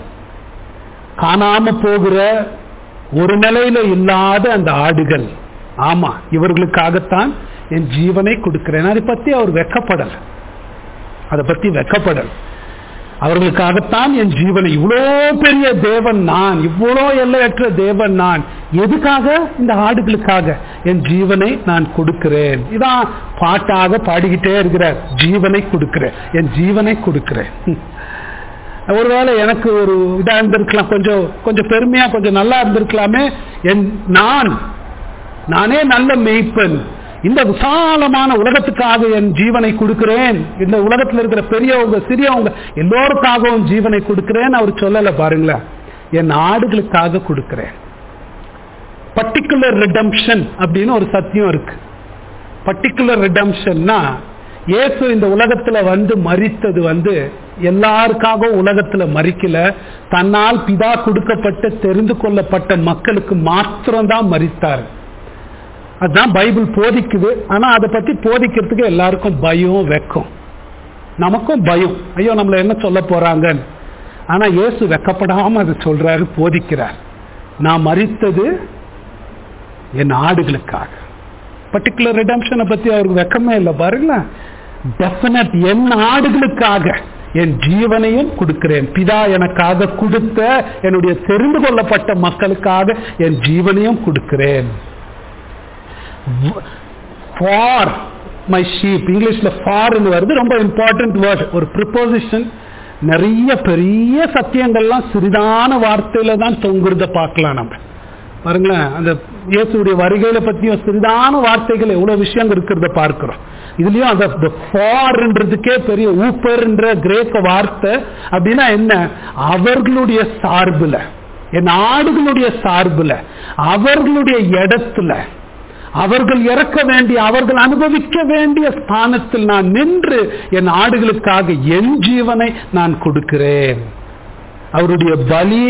காணாம போகிற ஒரு நிலையில இல்லாத அந்த ஆடுகள் ஆமா இவர்களுக்காகத்தான் என் ஜீவனை கொடுக்கிறேன் அதை பத்தி அவர் வெக்கப்படல அதை பத்தி வெக்கப்படல அவர்களுக்காகத்தான் என் ஜீவனை இவ்வளோ பெரிய தேவன் நான் இவ்வளோ எல்லையற்ற தேவன் நான் எதுக்காக இந்த ஆடுகளுக்காக என் ஜீவனை நான் கொடுக்கிறேன் இதான் பாட்டாக பாடிக்கிட்டே இருக்கிறார் ஜீவனை கொடுக்கிறேன் என் ஜீவனை கொடுக்கிறேன் ஒருவேளை எனக்கு ஒரு இதா இருந்திருக்கலாம் கொஞ்சம் கொஞ்சம் பெருமையா கொஞ்சம் நல்லா இருந்திருக்கலாமே என் நான் நானே நல்ல மெய்ப்பன் இந்த விசாலமான உலகத்துக்காக என் ஜீவனை கொடுக்கிறேன் இந்த உலகத்தில் இருக்கிற பெரியவங்க சிறியவங்க எல்லோருக்காகவும் ஜீவனை கொடுக்கிறேன் அவர் சொல்லல பாருங்களேன் என் ஆடுகளுக்காக கொடுக்கிறேன் பர்டிகுலர் ரிடம்ஷன் அப்படின்னு ஒரு சத்தியம் இருக்கு பர்டிகுலர் ரிடம்ஷன்னா இயேசு இந்த உலகத்துல வந்து மறித்தது வந்து எல்லாருக்காகவும் உலகத்துல மறிக்கல தன்னால் பிதா கொடுக்கப்பட்ட தெரிந்து கொள்ளப்பட்ட மக்களுக்கு மாத்திரம்தான் மறித்தார் அதுதான் பைபிள் போதிக்குது ஆனா அதை பத்தி போதிக்கிறதுக்கு எல்லாருக்கும் பயம் வெக்கம் நமக்கும் பயம் ஐயோ நம்மள என்ன சொல்ல போறாங்கன்னு ஆனா இயேசு வெக்கப்படாம அதை சொல்றாரு போதிக்கிறார் நான் மறித்தது என் ஆடுகளுக்காக பர்டிகுலர் ரிடம்ஷனை பத்தி அவருக்கு வெக்கமே இல்லை பாருங்களேன் டெஃபினட் என் ஆடுகளுக்காக என் ஜீவனையும் கொடுக்கிறேன் பிதா எனக்காக கொடுத்த என்னுடைய தெரிந்து கொள்ளப்பட்ட மக்களுக்காக என் ஜீவனையும் கொடுக்கிறேன் ஃபார் மை ஷீப் இங்கிலீஷ்ல ஃபார்னு வருது ரொம்ப இம்பார்ட்டன்ட் வேர்ட் ஒரு ப்ரிப்போசிஷன் நிறைய பெரிய சத்தியங்கள்லாம் சிறிதான வார்த்தையில தான் தொங்குறத பார்க்கலாம் நம்ம பாருங்களேன் அந்த இயேசுடைய வருகையில பத்தியும் சிறிதான வார்த்தைகள் எவ்வளவு விஷயங்கள் இருக்கிறத பார்க்கிறோம் இதுலயும் அந்த ஃபார்ன்றதுக்கே பெரிய ஊப்பர்ன்ற கிரேக்க வார்த்தை அப்படின்னா என்ன அவர்களுடைய சார்புல என் ஆடுகளுடைய சார்புல அவர்களுடைய இடத்துல அவர்கள் இறக்க வேண்டிய அவர்கள் அனுபவிக்க வேண்டிய ஸ்தானத்தில் நான் நின்று என் ஆடுகளுக்காக என் ஜீவனை நான் கொடுக்கிறேன் அவருடைய பலி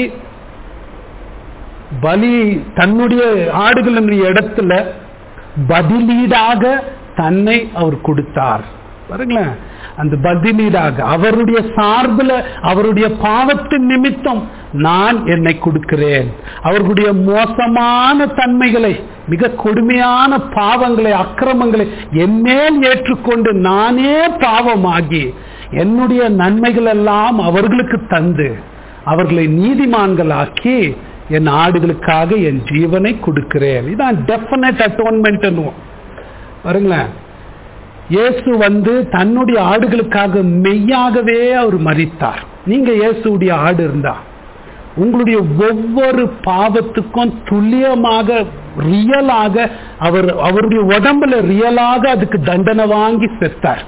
பலி தன்னுடைய ஆடுகளின் இடத்துல பதிலீடாக தன்னை அவர் கொடுத்தார் பாருங்களேன் அந்த பதிலீடாக அவருடைய சார்பில் அவருடைய பாவத்தின் நிமித்தம் நான் என்னை கொடுக்கிறேன் அவர்களுடைய மோசமான தன்மைகளை மிக கொடுமையான பாவங்களை அக்கிரமங்களை என்மேல் ஏற்றுக்கொண்டு நானே பாவமாகி என்னுடைய நன்மைகள் எல்லாம் அவர்களுக்கு தந்து அவர்களை நீதிமான்களாக்கி என் ஆடுகளுக்காக என் ஜீவனை கொடுக்கிறேன் இதான் டெஃபினட் அட்டோன்மெண்ட் பாருங்களேன் இயேசு வந்து தன்னுடைய ஆடுகளுக்காக மெய்யாகவே அவர் மறித்தார் நீங்க இயேசுடைய ஆடு இருந்தா உங்களுடைய ஒவ்வொரு பாவத்துக்கும் துல்லியமாக ரியலாக அவர் அவருடைய உடம்புல ரியலாக அதுக்கு தண்டனை வாங்கி செத்தார்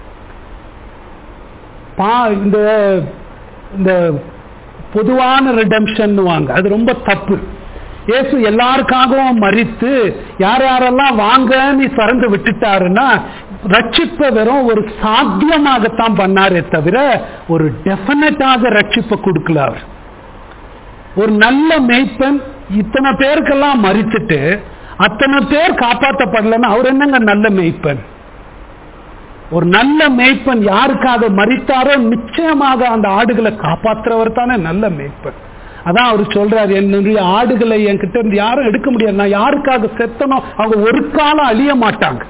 பா இந்த இந்த பொதுவான ரிடம்ஷன் வாங்க அது ரொம்ப தப்பு இயேசு எல்லாருக்காகவும் மறித்து யார் யாரெல்லாம் வாங்க நீ திறந்து விட்டுட்டாருன்னா ரட்சிப்பை வெறும் ஒரு சாத்தியமாகத்தான் பண்ணாரே தவிர ஒரு டெபினட்டாக ரட்சிப்பை கொடுக்கல அவர் ஒரு நல்ல மெய்ப்பன் இத்தனை பேருக்கெல்லாம் மறித்துட்டு அத்தனை பேர் காப்பாற்றப்படலன்னா அவர் என்னங்க நல்ல மெய்ப்பன் ஒரு நல்ல மேய்ப்பன் யாருக்காக மறித்தாரோ நிச்சயமாக அந்த ஆடுகளை காப்பாற்றுறவர் தானே நல்ல மேய்ப்பன் அதான் அவர் சொல்றாரு என்னுடைய ஆடுகளை என்கிட்ட இருந்து யாரும் எடுக்க முடியாது நான் யாருக்காக செத்தனோ அவங்க ஒரு காலம் அழிய மாட்டாங்க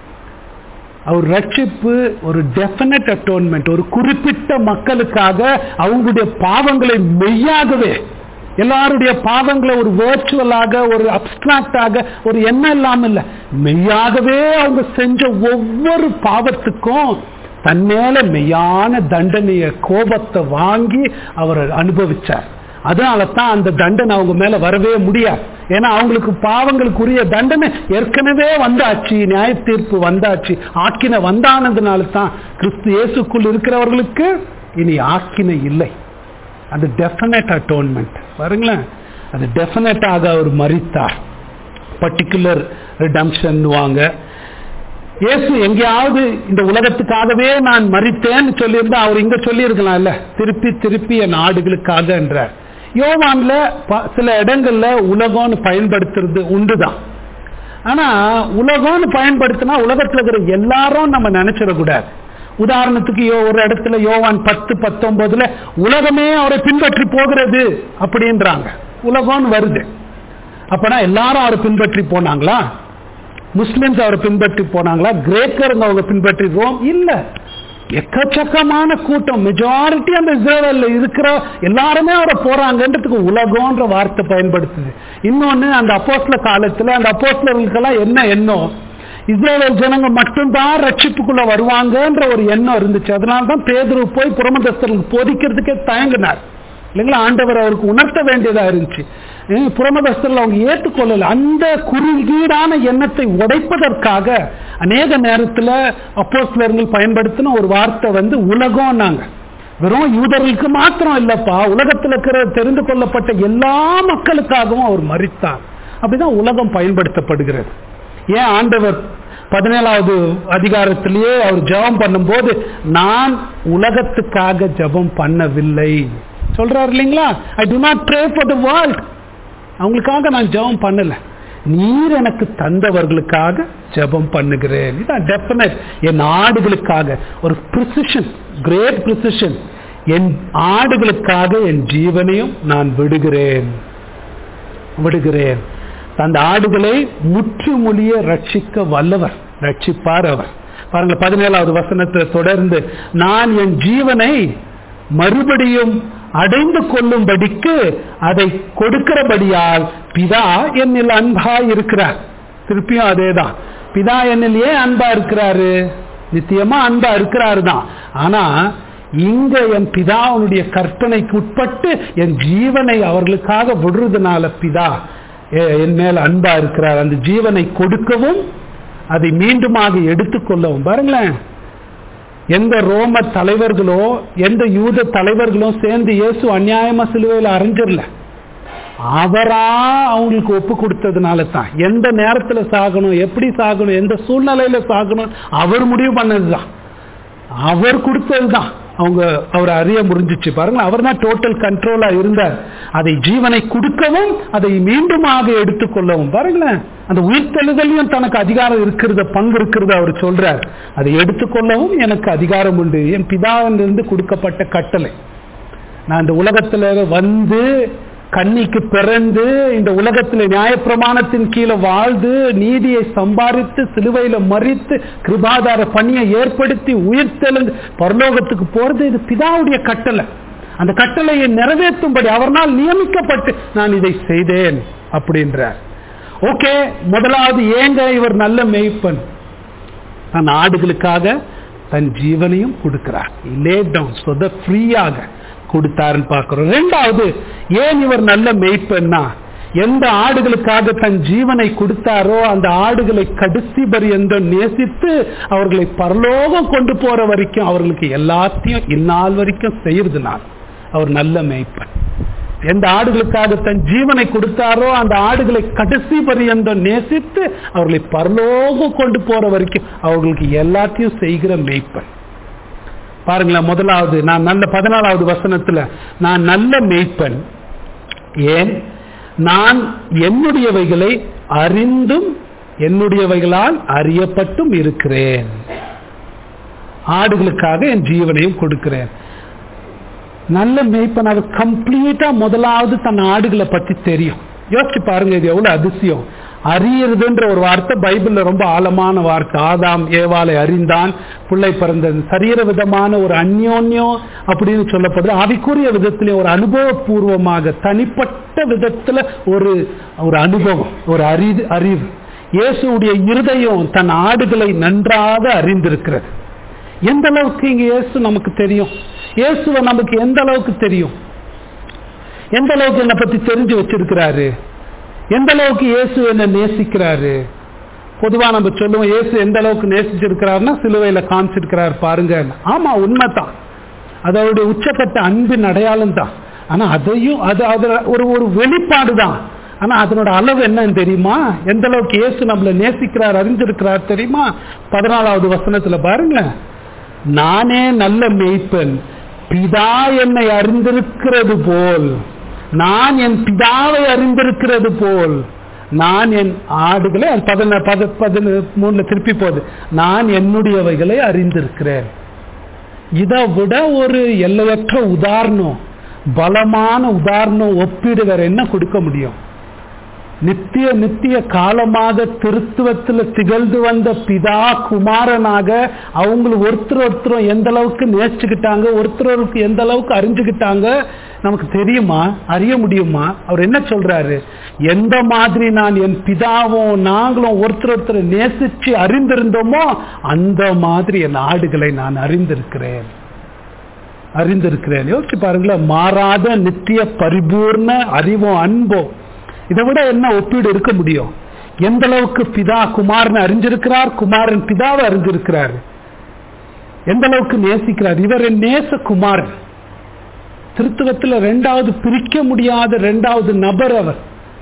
அவர் ரட்சிப்பு ஒரு டெஃபினட் அட்டோன்மெண்ட் ஒரு குறிப்பிட்ட மக்களுக்காக அவங்களுடைய பாவங்களை மெய்யாகவே எல்லாருடைய பாவங்களை ஒரு வேர்ச்சுவலாக ஒரு அப்டிராக்டாக ஒரு எண்ணம் இல்லாம இல்ல மெய்யாகவே அவங்க செஞ்ச ஒவ்வொரு பாவத்துக்கும் தன்மேல மெய்யான தண்டனைய கோபத்தை வாங்கி அவர் அனுபவிச்சார் அதனால தான் அந்த தண்டனை அவங்க மேல வரவே முடியாது ஏன்னா அவங்களுக்கு பாவங்களுக்குரிய தண்டனை ஏற்கனவே வந்தாச்சு நியாய தீர்ப்பு வந்தாச்சு ஆக்கின வந்தானதுனால தான் கிறிஸ்து இயேசுக்குள் இருக்கிறவர்களுக்கு இனி ஆக்கினை இல்லை அது டெஃபினட் அட்டோன்மெண்ட் பாருங்களேன் அது டெஃபினட்டாக அவர் மறித்தார் பர்டிகுலர் ரிடம்ஷன் வாங்க இயேசு எங்கேயாவது இந்த உலகத்துக்காகவே நான் மறித்தேன்னு சொல்லியிருந்தா அவர் இங்க சொல்லியிருக்கலாம்ல திருப்பி திருப்பி என் ஆடுகளுக்காக என்றார் யோவான்ல சில இடங்கள்ல உலகம்னு பயன்படுத்துறது உண்டுதான் ஆனா உலகம்னு பயன்படுத்தினா உலகத்துல இருக்கிற எல்லாரும் நம்ம நினைச்சிடக்கூடாது உதாரணத்துக்கு ஒரு இடத்துல யோவான் பத்து பத்தொன்பதுல உலகமே அவரை பின்பற்றி போகிறது அப்படின்றாங்க உலகம்னு வருது அப்பனா எல்லாரும் அவரை பின்பற்றி போனாங்களா முஸ்லிம்ஸ் அவரை பின்பற்றி போனாங்களா கிரேக்கருங்க அவங்க பின்பற்றி ரோம் இல்ல எக்கச்சக்கமான கூட்டம் மெஜாரிட்டி அந்த இஸ்ரேல இருக்கிற எல்லாருமே அவரை போறாங்கன்றதுக்கு உலகம்ன்ற வார்த்தை பயன்படுத்துது இன்னொன்னு அந்த அப்போஸ்ல காலத்துல அந்த அப்போஸ்லர்களுக்கெல்லாம் என்ன எண்ணம் இஸ்ரேல் ஜனங்க மட்டும்தான் ரட்சிப்புக்குள்ள வருவாங்கன்ற ஒரு எண்ணம் இருந்துச்சு அதனால தான் பேதுரு போய் புறமதஸ்தர்களுக்கு போதிக்கிறதுக்கே தயங்கினார் இல்லைங்களா ஆண்டவர் அவருக்கு உணர்த்த வேண்டியதா இருந்துச்சு புறமதஸ்தர்கள் அவங்க ஏற்றுக்கொள்ளல அந்த குறுகீடான எண்ணத்தை உடைப்பதற்காக அநேக நேரத்தில் அப்போஸ்லர்கள் பயன்படுத்தின ஒரு வார்த்தை வந்து உலகம் நாங்க வெறும் யூதர்களுக்கு மாத்திரம் இல்லப்பா உலகத்தில் இருக்கிற தெரிந்து கொள்ளப்பட்ட எல்லா மக்களுக்காகவும் அவர் மறித்தார் அப்படிதான் உலகம் பயன்படுத்தப்படுகிறது ஏன் ஆண்டவர் பதினேழாவது அதிகாரத்திலேயே அவர் ஜபம் பண்ணும்போது நான் உலகத்துக்காக ஜபம் பண்ணவில்லை சொல்றாரு இல்லைங்களா I do not pray for the world அவங்களுக்காக நான் ஜெபம் பண்ணல நீர் எனக்கு தந்தவர்களுக்காக ஜெபம் பண்ணுகிறேன் இதான் டெஃபினட் என் ஆடுகளுக்காக ஒரு ப்ரிசிஷன் கிரேட் ப்ரிசிஷன் என் ஆடுகளுக்காக என் ஜீவனையும் நான் விடுகிறேன் விடுகிறேன் அந்த ஆடுகளை முற்றுமொழிய ரட்சிக்க வல்லவர் ரட்சிப்பார் அவர் பாருங்க பதினேழாவது வசனத்தை தொடர்ந்து நான் என் ஜீவனை மறுபடியும் அடைந்து கொள்ளும்படிக்கு அதை கொடுக்கிறபடியால் பிதா என்னில் அன்பா இருக்கிறார் திருப்பியும் அதேதான் பிதா என்னில் ஏன் அன்பா இருக்கிறாரு நித்தியமா அன்பா இருக்கிறாரு தான் ஆனா இங்க என் பிதாவுடைய கற்பனைக்கு உட்பட்டு என் ஜீவனை அவர்களுக்காக விடுறதுனால பிதா என் மேல அன்பா இருக்கிறார் அந்த ஜீவனை கொடுக்கவும் அதை மீண்டுமாக எடுத்துக்கொள்ளவும் பாருங்களேன் எந்த ரோம தலைவர்களோ எந்த யூத தலைவர்களோ சேர்ந்து இயேசு அநியாயமா சிலுவையில் அரைஞ்சிடல அவரா அவங்களுக்கு ஒப்பு கொடுத்ததுனால தான் எந்த நேரத்துல சாகணும் எப்படி சாகணும் எந்த சூழ்நிலையில சாகணும் அவர் முடிவு பண்ணதுதான் அவர் கொடுத்ததுதான் அவங்க அவரை அறிய முடிஞ்சிச்சு பாருங்க அவர் தான் டோட்டல் கண்ட்ரோலா இருந்தார் அதை ஜீவனை கொடுக்கவும் அதை மீண்டுமாக எடுத்துக்கொள்ளவும் பாருங்களேன் அந்த உயிர்த்தெழுதலையும் தனக்கு அதிகாரம் இருக்கிறத பங்கு இருக்கிறத அவர் சொல்றார் அதை எடுத்துக்கொள்ளவும் எனக்கு அதிகாரம் உண்டு என் பிதாவிலிருந்து கொடுக்கப்பட்ட கட்டளை நான் இந்த உலகத்துல வந்து கன்னிக்கு பிறந்து இந்த உலகத்தில் நியாயப்பிரமாணத்தின் கீழே வாழ்ந்து நீதியை சம்பாதித்து சிலுவையில மறித்து கிருபாதார பணியை ஏற்படுத்தி உயிர்த்தெழுந்து பரலோகத்துக்கு போறது இது பிதாவுடைய கட்டளை அந்த கட்டளையை நிறைவேற்றும்படி அவர்னால் நியமிக்கப்பட்டு நான் இதை செய்தேன் அப்படின்றார் ஓகே முதலாவது ஏங்க இவர் நல்ல மெய்ப்பன் தன் ஆடுகளுக்காக தன் ஜீவனையும் கொடுக்கிறார் லே டவுன் சொத ஃப்ரீயாக கொடுத்தாருன்னு பார்க்கிறோம் ரெண்டாவது ஏன் இவர் நல்ல மெய்ப்பெண்ணா எந்த ஆடுகளுக்காக தன் ஜீவனை கொடுத்தாரோ அந்த ஆடுகளை கடைசி பரியந்தம் நேசித்து அவர்களை பரலோகம் கொண்டு போற வரைக்கும் அவர்களுக்கு எல்லாத்தையும் இந்நாள் வரைக்கும் செய்யறதுனால் அவர் நல்ல மெய்ப்பன் எந்த ஆடுகளுக்காக தன் ஜீவனை கொடுத்தாரோ அந்த ஆடுகளை கடைசி பரியந்தம் நேசித்து அவர்களை பரலோகம் கொண்டு போற வரைக்கும் அவர்களுக்கு எல்லாத்தையும் செய்கிற மெய்ப்பன் பாருங்களேன் முதலாவது நான் நல்ல பதினாலாவது வசனத்துல நான் நல்ல மெய்ப்பன் ஏன் நான் என்னுடையவைகளை அறிந்தும் என்னுடையவைகளால் அறியப்பட்டும் இருக்கிறேன் ஆடுகளுக்காக என் ஜீவனையும் கொடுக்கிறேன் நல்ல மேய்ப்பன் அவர் கம்ப்ளீட்டா முதலாவது தன் ஆடுகளை பத்தி தெரியும் யோசிச்சு பாருங்க இது எவ்வளவு அதிசயம் அறியறதுன்ற ஒரு வார்த்தை பைபிள்ல ரொம்ப ஆழமான வார்த்தை ஆதாம் ஏவாளை அறிந்தான் பிள்ளை பிறந்தது சரீர விதமான ஒரு அந்யோன்யம் அப்படின்னு சொல்லப்படுது ஆவிக்குரிய விதத்திலே ஒரு அனுபவபூர்வமாக தனிப்பட்ட விதத்துல ஒரு ஒரு அனுபவம் ஒரு அறிவு அறிவு இயேசுடைய இருதயம் தன் ஆடுகளை நன்றாக அறிந்திருக்கிறது எந்த அளவுக்கு இங்க இயேசு நமக்கு தெரியும் இயேசுவை நமக்கு எந்த அளவுக்கு தெரியும் எந்த அளவுக்கு என்னை பத்தி தெரிஞ்சு வச்சிருக்கிறாரு எந்த அளவுக்கு இயேசு என்ன நேசிக்கிறாரு பொதுவா நம்ம சொல்லுவோம் இயேசு எந்த அளவுக்கு நேசிச்சிருக்கிறாருன்னா சிலுவையில காமிச்சிருக்கிறார் பாருங்க ஆமா உண்மைதான் அது அவருடைய உச்சக்கட்ட அன்பின் அடையாளம் தான் ஆனா அதையும் அது அதுல ஒரு ஒரு வெளிப்பாடு தான் ஆனா அதனோட அளவு என்னன்னு தெரியுமா எந்த அளவுக்கு இயேசு நம்மளை நேசிக்கிறார் அறிஞ்சிருக்கிறார் தெரியுமா பதினாலாவது வசனத்துல பாருங்க நானே நல்ல மேய்ப்பன் பிதா என்னை அறிந்திருக்கிறது போல் நான் என் பிதாவை அறிந்திருக்கிறது போல் நான் என் ஆடுகளை அது பதின பத பதின மூணுல திருப்பி போகுது நான் என்னுடையவைகளை அறிந்திருக்கிறேன் இதை விட ஒரு எல்லையற்ற உதாரணம் பலமான உதாரணம் ஒப்பீடு வேற என்ன கொடுக்க முடியும் நித்திய நித்திய காலமாக திருத்துவத்தில் திகழ்ந்து வந்த பிதா குமாரனாக அவங்களுக்கு ஒருத்தர் ஒருத்தரும் எந்த அளவுக்கு நேசிச்சுக்கிட்டாங்க ஒருத்தருக்கு எந்த அளவுக்கு அறிஞ்சுக்கிட்டாங்க நமக்கு தெரியுமா அறிய முடியுமா அவர் என்ன சொல்றாரு எந்த மாதிரி நான் என் பிதாவும் நாங்களும் ஒருத்தர் ஒருத்தர் நேசிச்சு அறிந்திருந்தோமோ அந்த மாதிரி என் ஆடுகளை நான் அறிந்திருக்கிறேன் அறிந்திருக்கிறேன் யோசிச்சு பாருங்களேன் மாறாத நித்திய பரிபூர்ண அறிவும் அன்பும் இதை விட என்ன ஒப்பீடு இருக்க முடியும் எந்த அளவுக்கு பிதா குமாரன் அறிஞ்சிருக்கிறார் குமாரன் பிதாவை அறிஞ்சிருக்கிறார் எந்த அளவுக்கு நேசிக்கிறார் இவர் என் நேச குமாரன் திருத்துவத்தில் ரெண்டாவது பிரிக்க முடியாத ரெண்டாவது நபர் அவர்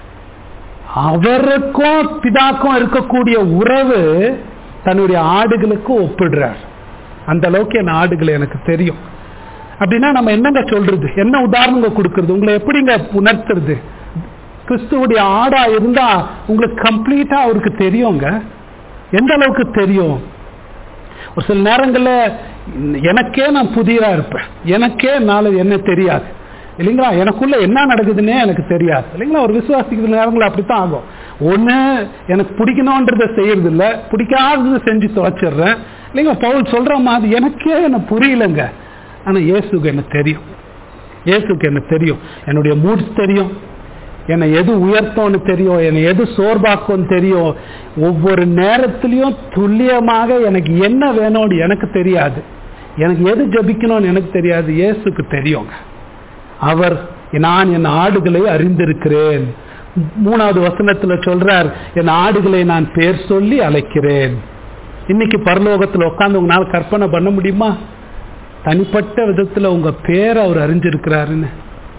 அவருக்கும் பிதாக்கும் இருக்கக்கூடிய உறவு தன்னுடைய ஆடுகளுக்கும் ஒப்பிடுறார் அந்த அளவுக்கு என் ஆடுகள் எனக்கு தெரியும் அப்படின்னா நம்ம என்னங்க சொல்றது என்ன உதாரணங்க கொடுக்கறது உங்களை எப்படிங்க உணர்த்துறது கிறிஸ்துவுடைய ஆடா இருந்தா உங்களுக்கு கம்ப்ளீட்டா அவருக்கு தெரியுங்க எந்த அளவுக்கு தெரியும் ஒரு சில நேரங்கள்ல எனக்கே நான் புதியதா இருப்பேன் எனக்கே நாளை என்ன தெரியாது இல்லைங்களா எனக்குள்ள என்ன நடக்குதுன்னே எனக்கு தெரியாது இல்லைங்களா ஒரு விசுவாசிக்கிற நேரங்கள் அப்படித்தான் ஆகும் ஒண்ணு எனக்கு பிடிக்கணும்ன்றத செய்யறது இல்ல பிடிக்காதது செஞ்சு தொலைச்சிடுறேன் இல்லைங்களா பவுல் சொல்ற மாதிரி எனக்கே என்ன புரியலங்க ஆனா இயேசுக்கு என்ன தெரியும் இயேசுக்கு என்ன தெரியும் என்னுடைய மூட்ஸ் தெரியும் என்னை எது உயர்த்தோன்னு தெரியும் என்னை எது சோர்பாக்கும்னு தெரியும் ஒவ்வொரு நேரத்திலையும் துல்லியமாக எனக்கு என்ன வேணும்னு எனக்கு தெரியாது எனக்கு எது ஜபிக்கணும்னு எனக்கு தெரியாது இயேசுக்கு தெரியுங்க அவர் நான் என் ஆடுகளை அறிந்திருக்கிறேன் மூணாவது வசனத்துல சொல்றார் என் ஆடுகளை நான் பேர் சொல்லி அழைக்கிறேன் இன்னைக்கு பரலோகத்தில் உட்காந்து உங்களால் கற்பனை பண்ண முடியுமா தனிப்பட்ட விதத்துல உங்க பேர் அவர் அறிஞ்சிருக்கிறாருன்னு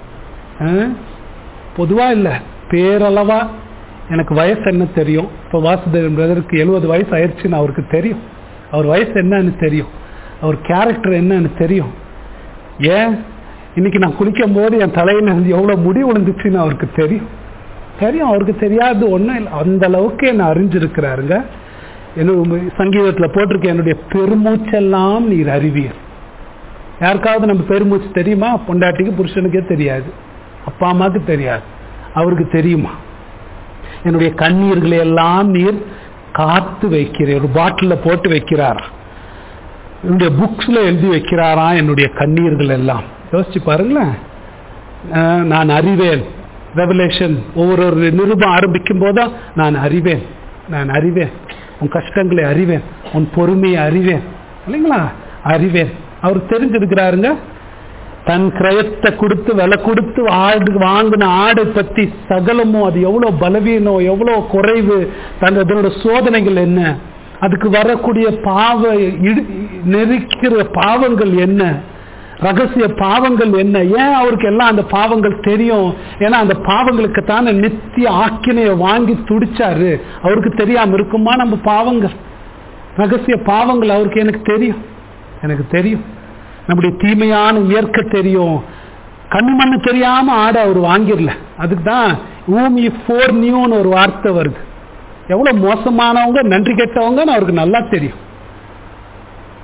பொதுவா இல்ல பேரளவா எனக்கு வயசு என்ன தெரியும் இப்போ வாசுதேவன் பிரதருக்கு எழுபது வயசு ஆயிடுச்சுன்னு அவருக்கு தெரியும் அவர் வயசு என்னன்னு தெரியும் அவர் கேரக்டர் என்னன்னு தெரியும் ஏன் இன்னைக்கு நான் குளிக்கும் போது என் தலையில இருந்து எவ்வளவு முடி விழுந்துச்சுன்னு அவருக்கு தெரியும் தெரியும் அவருக்கு தெரியாது ஒன்றும் இல்லை அந்த அளவுக்கு என்ன அறிஞ்சிருக்கிறாருங்க என்னோட சங்கீதத்தில் போட்டிருக்க என்னுடைய பெருமூச்செல்லாம் நீர் அறிவியல் யாருக்காவது நம்ம பெருமூச்சு தெரியுமா பொண்டாட்டிக்கு புருஷனுக்கே தெரியாது அப்பா அம்மாவுக்கு தெரியாது அவருக்கு தெரியுமா என்னுடைய கண்ணீர்களை எல்லாம் நீர் காத்து வைக்கிறேன் ஒரு பாட்டில போட்டு வைக்கிறாரா என்னுடைய புக்ஸ்ல எழுதி வைக்கிறாரா என்னுடைய கண்ணீர்கள் எல்லாம் யோசிச்சு பாருங்களேன் நான் அறிவேன் ரெவலேஷன் ஒவ்வொரு ஒரு நிருபம் ஆரம்பிக்கும் போதும் நான் அறிவேன் நான் அறிவேன் உன் கஷ்டங்களை அறிவேன் உன் பொறுமையை அறிவேன் இல்லைங்களா அறிவேன் அவர் தெரிஞ்சிருக்கிறாருங்க தன் கிரயத்தை கொடுத்து விலை கொடுத்து ஆடு வாங்கின ஆடை பத்தி சகலமோ அது எவ்வளவு பலவீனம் எவ்வளவு குறைவு தன் அதனோட சோதனைகள் என்ன அதுக்கு வரக்கூடிய பாவ நெருக்கிற பாவங்கள் என்ன ரகசிய பாவங்கள் என்ன ஏன் அவருக்கு எல்லாம் அந்த பாவங்கள் தெரியும் ஏன்னா அந்த பாவங்களுக்கு தானே நித்திய ஆக்கினைய வாங்கி துடிச்சாரு அவருக்கு தெரியாம இருக்குமா நம்ம பாவங்கள் ரகசிய பாவங்கள் அவருக்கு எனக்கு தெரியும் எனக்கு தெரியும் நம்முடைய தீமையான இயற்கை தெரியும் கண்ணு மண்ணு தெரியாம ஆட அவர் வாங்கிடல அதுக்கு தான் ஊமி ஃபோர் நியூன்னு ஒரு வார்த்தை வருது எவ்வளவு மோசமானவங்க நன்றி கெட்டவங்கன்னு அவருக்கு நல்லா தெரியும்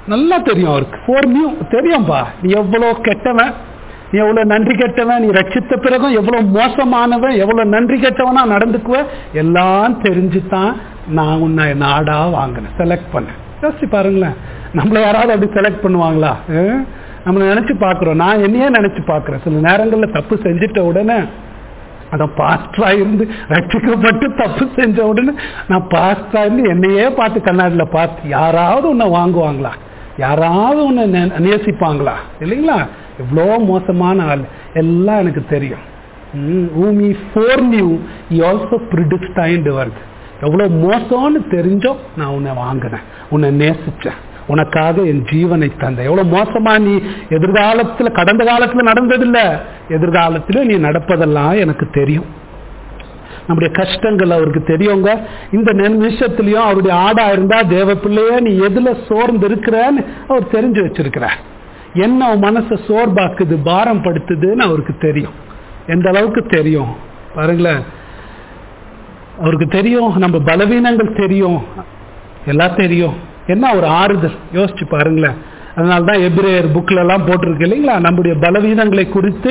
நல்லா தெரியும் அவருக்கு ஃபோர் நியூ தெரியும்பா நீ எவ்வளோ கெட்டவன் நீ எவ்வளவு நன்றி கெட்டவன் நீ ரட்சித்த பிறகும் எவ்வளவு மோசமானவன் எவ்வளவு நன்றி கெட்டவனா நடந்துக்குவ எல்லாம் தெரிஞ்சுதான் நான் உன்னை நாடா வாங்கினேன் செலக்ட் பண்ணேன் யோசிச்சு பாருங்களேன் நம்மள யாராவது அப்படி செலக்ட் பண்ணுவாங்களா அஹ்? நம்மளை நினைச்சு பார்க்கிறோம் நான் என்னையே நினைச்சு பார்க்கிறேன் சில நேரங்கள்ல தப்பு செஞ்சுட்ட உடனே அதான் பாஸ்டரா இருந்து ரட்சிக்கப்பட்டு தப்பு செஞ்ச உடனே நான் பாஸ்டரா இருந்து என்னையே பார்த்து கண்ணாடியில் பார்த்து யாராவது உன்னை வாங்குவாங்களா யாராவது உன்னை நே- நேசிப்பாங்களா இல்லைங்களா எவ்வளோ மோசமான ஆள் எல்லாம் எனக்கு தெரியும் whom he foreknew he also predestined வருது எவ்வளோ மோசம்னு தெரிஞ்சோ நான் உன்னை வாங்கினேன் உன்னை நேசிச்சேன் உனக்காக என் ஜீவனை தந்தேன் எவ்வளவு மோசமா நீ எதிர்காலத்துல கடந்த காலத்துல நடந்ததில்ல எதிர்காலத்துல நீ நடப்பதெல்லாம் எனக்கு தெரியும் நம்முடைய கஷ்டங்கள் அவருக்கு தெரியுங்க இந்த நிமிஷத்துலயும் அவருடைய ஆடா இருந்தா தேவ பிள்ளையே நீ எதுல சோர்ந்து இருக்கிறன்னு அவர் தெரிஞ்சு வச்சிருக்கிறார் என்ன உன் மனசை சோர்பாக்குது பாரம் படுத்துதுன்னு அவருக்கு தெரியும் எந்த அளவுக்கு தெரியும் பாருங்களேன் அவருக்கு தெரியும் நம்ம பலவீனங்கள் தெரியும் எல்லாம் தெரியும் என்ன ஒரு ஆறுதல் யோசிச்சு பாருங்களேன் அதனால தான் எபிரேயர் புக்ல எல்லாம் போட்டிருக்கு இல்லைங்களா நம்முடைய பலவீனங்களை குறித்து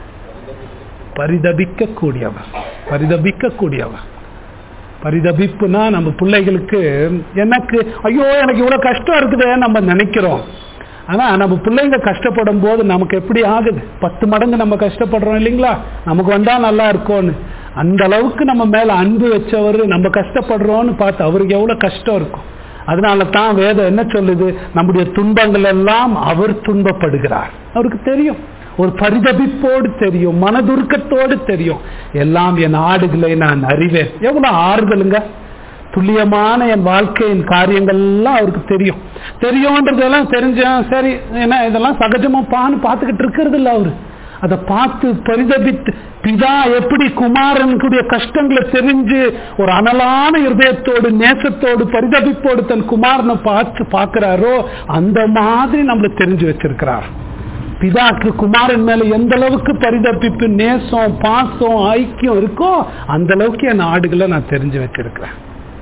பரிதபிக்க கூடியவர் பரிதபிக்க கூடியவர் பரிதபிப்புனா நம்ம பிள்ளைகளுக்கு எனக்கு ஐயோ எனக்கு இவ்வளவு கஷ்டம் இருக்குதே நம்ம நினைக்கிறோம் ஆனா நம்ம பிள்ளைங்க கஷ்டப்படும் போது நமக்கு எப்படி ஆகுது பத்து மடங்கு நம்ம கஷ்டப்படுறோம் இல்லைங்களா நமக்கு வந்தா நல்லா இருக்கும்னு அந்த அளவுக்கு நம்ம மேல அன்பு வச்சவர் நம்ம கஷ்டப்படுறோம்னு பார்த்து அவருக்கு எவ்வளவு கஷ்டம் இருக்கும் அதனால தான் வேதம் என்ன சொல்லுது நம்முடைய துன்பங்கள் எல்லாம் அவர் துன்பப்படுகிறார் அவருக்கு தெரியும் ஒரு பரிதபிப்போடு தெரியும் மனதுருக்கத்தோடு தெரியும் எல்லாம் என் ஆடுகளை நான் அறிவேன் எவ்வளவு ஆறுதலுங்க துல்லியமான என் வாழ்க்கையின் காரியங்கள்லாம் அவருக்கு தெரியும் தெரியும்ன்றதெல்லாம் தெரிஞ்சேன் சரி என்ன இதெல்லாம் சகஜமா பான்னு பார்த்துக்கிட்டு இருக்கிறது இல்லை அவரு அதை பார்த்து பரிதபித்து பிதா எப்படி குமாரனுடைய கஷ்டங்களை தெரிஞ்சு ஒரு அனலான இருதயத்தோடு நேசத்தோடு பரிதபிப்போடு தன் குமாரனை பார்த்து பார்க்கிறாரோ அந்த மாதிரி நம்மள தெரிஞ்சு வச்சிருக்கிறார் பிதாக்கு குமாரன் மேல எந்த அளவுக்கு பரிதபிப்பு நேசம் பாசம் ஐக்கியம் இருக்கோ அந்த அளவுக்கு என் ஆடுகளை நான் தெரிஞ்சு வச்சிருக்கிறேன்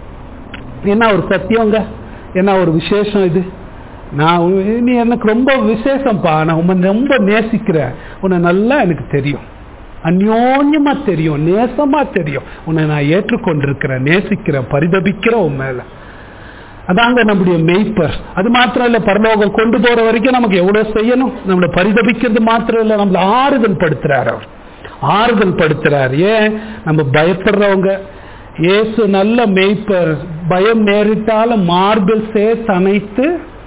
என்ன ஒரு சத்தியங்க என்ன ஒரு விசேஷம் இது நான் உ- நீ எனக்கு ரொம்ப விசேஷம்ப்பா நான் உன்னை ரொம்ப நேசிக்கிறேன் உன்னை நல்லா எனக்கு தெரியும் அந்யோன்யமா தெரியும் நேசமா தெரியும் உன்னை நான் ஏற்றுக்கொண்டிருக்கிறேன் நேசிக்கிறேன் பரிதபிக்கிறேன் உன் மேல அதாங்க நம்முடைய மெய்ப்பர் அது மாத்திரம் இல்ல பரலோகம் கொண்டு போற வரைக்கும் நமக்கு எவ்வளவு செய்யணும் நம்மளை பரிதபிக்கிறது மாத்திரம் இல்ல நம்மள ஆறுதல் படுத்துறாரு அவர் ஆறுதல் படுத்துறாரு ஏன் நம்ம பயப்படுறவங்க இயேசு நல்ல மெய்ப்பர் பயம் நேரிட்டாலும் மார்பில் சேர்த்து அணைத்து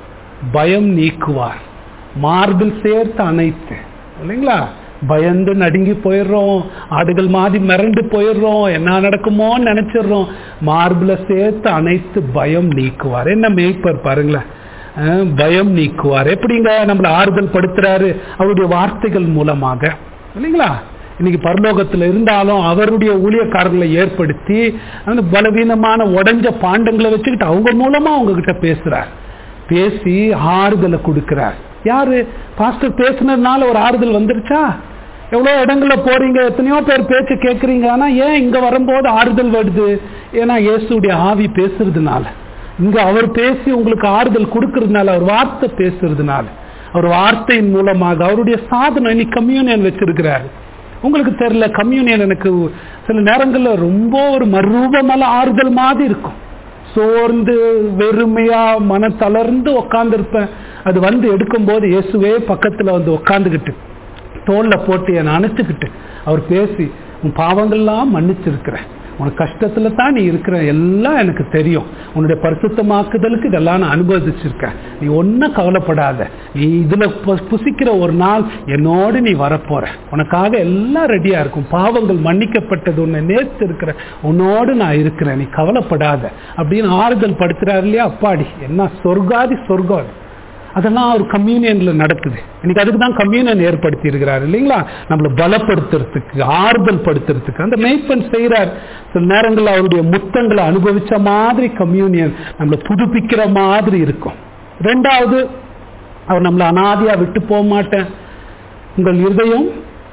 பயம் நீக்குவார் மார்பில் சேர்த்து அணைத்து இல்லைங்களா பயந்து நடுங்கி போயிடுறோம் ஆடுகள் மாதிரி மிரண்டு போயிடுறோம் என்ன நடக்குமோன்னு நினைச்சிடுறோம் மார்பில் சேர்த்து அணைத்து பயம் நீக்குவார் என்ன மேய்ப்பர் பாருங்களேன் அஹ், பயம் நீக்குவார் எப்படிங்க நம்மளை ஆறுதல் படுத்துறாரு அவருடைய வார்த்தைகள் மூலமாக இல்லைங்களா இன்னைக்கு பரலோகத்தில் இருந்தாலும் அவருடைய ஊழியக்காரர்களை ஏற்படுத்தி அந்த பலவீனமான உடைஞ்ச பாண்டங்களை வச்சுக்கிட்டு அவங்க மூலமா அவங்க கிட்ட பேசுறார் பேசி ஆறுதலை கொடுக்கிறார் யாரு பாஸ்டர் பேசுனதுனால ஒரு ஆறுதல் வந்துருச்சா எவ்வளோ இடங்கள்ல போறீங்க எத்தனையோ பேர் பேச்சு கேட்குறீங்க ஆனா ஏன் இங்க வரும்போது ஆறுதல் வருது ஏன்னா இயேசுடைய ஆவி பேசுறதுனால இங்க அவர் பேசி உங்களுக்கு ஆறுதல் கொடுக்கறதுனால அவர் வார்த்தை பேசுறதுனால அவர் வார்த்தையின் மூலமாக அவருடைய சாதனம் இன்னைக்கு கம்யூனியன் வச்சிருக்கிறாரு உங்களுக்கு தெரியல கம்யூனியன் எனக்கு சில நேரங்கள்ல ரொம்ப ஒரு மறுரூபமான ஆறுதல் மாதிரி இருக்கும் சோர்ந்து வெறுமையா மன தளர்ந்து உக்காந்துருப்பேன் அது வந்து எடுக்கும்போது இயேசுவே பக்கத்துல வந்து உக்காந்துக்கிட்டு தோல்ல போட்டு என்னை அணைச்சுக்கிட்டு அவர் பேசி உன் பாவங்கள்லாம் மன்னிச்சிருக்கிறேன் உனக்கு கஷ்டத்துல தான் நீ இருக்கிற எல்லாம் எனக்கு தெரியும் உன்னுடைய பரிசுத்தமாக்குதலுக்கு இதெல்லாம் நான் அனுபவிச்சிருக்கேன் நீ ஒன்னும் கவலைப்படாத நீ இதுல பு- புசிக்கிற ஒரு நாள் என்னோடு நீ வரப்போற உனக்காக எல்லாம் ரெடியா இருக்கும் பாவங்கள் மன்னிக்கப்பட்டது உன்னை நேர்த்து இருக்கிற உன்னோடு நான் இருக்கிறேன் நீ கவலைப்படாத அப்படின்னு ஆறுதல் படுத்துறாரு இல்லையா அப்பாடி என்ன சொர்க்காதி சொர்க்கம் அது. அதெல்லாம் ஒரு கம்யூனியன்ல நடக்குது இன்னைக்கு அதுக்கு தான் கம்யூனியன் ஏற்படுத்தி இருக்கிறார் இல்லைங்களா நம்மளை பலப்படுத்துறதுக்கு ஆறுதல் படுத்துறதுக்கு அந்த மெய்ப்பன் செய்யறார் சில நேரங்கள்ல அவருடைய முத்தங்களை அனுபவிச்ச மாதிரி கம்யூனியன் நம்மளை புதுப்பிக்கிற மாதிரி இருக்கும் ரெண்டாவது அவர் நம்மளை அனாதியா விட்டு போக மாட்டேன் உங்கள் இருதயம்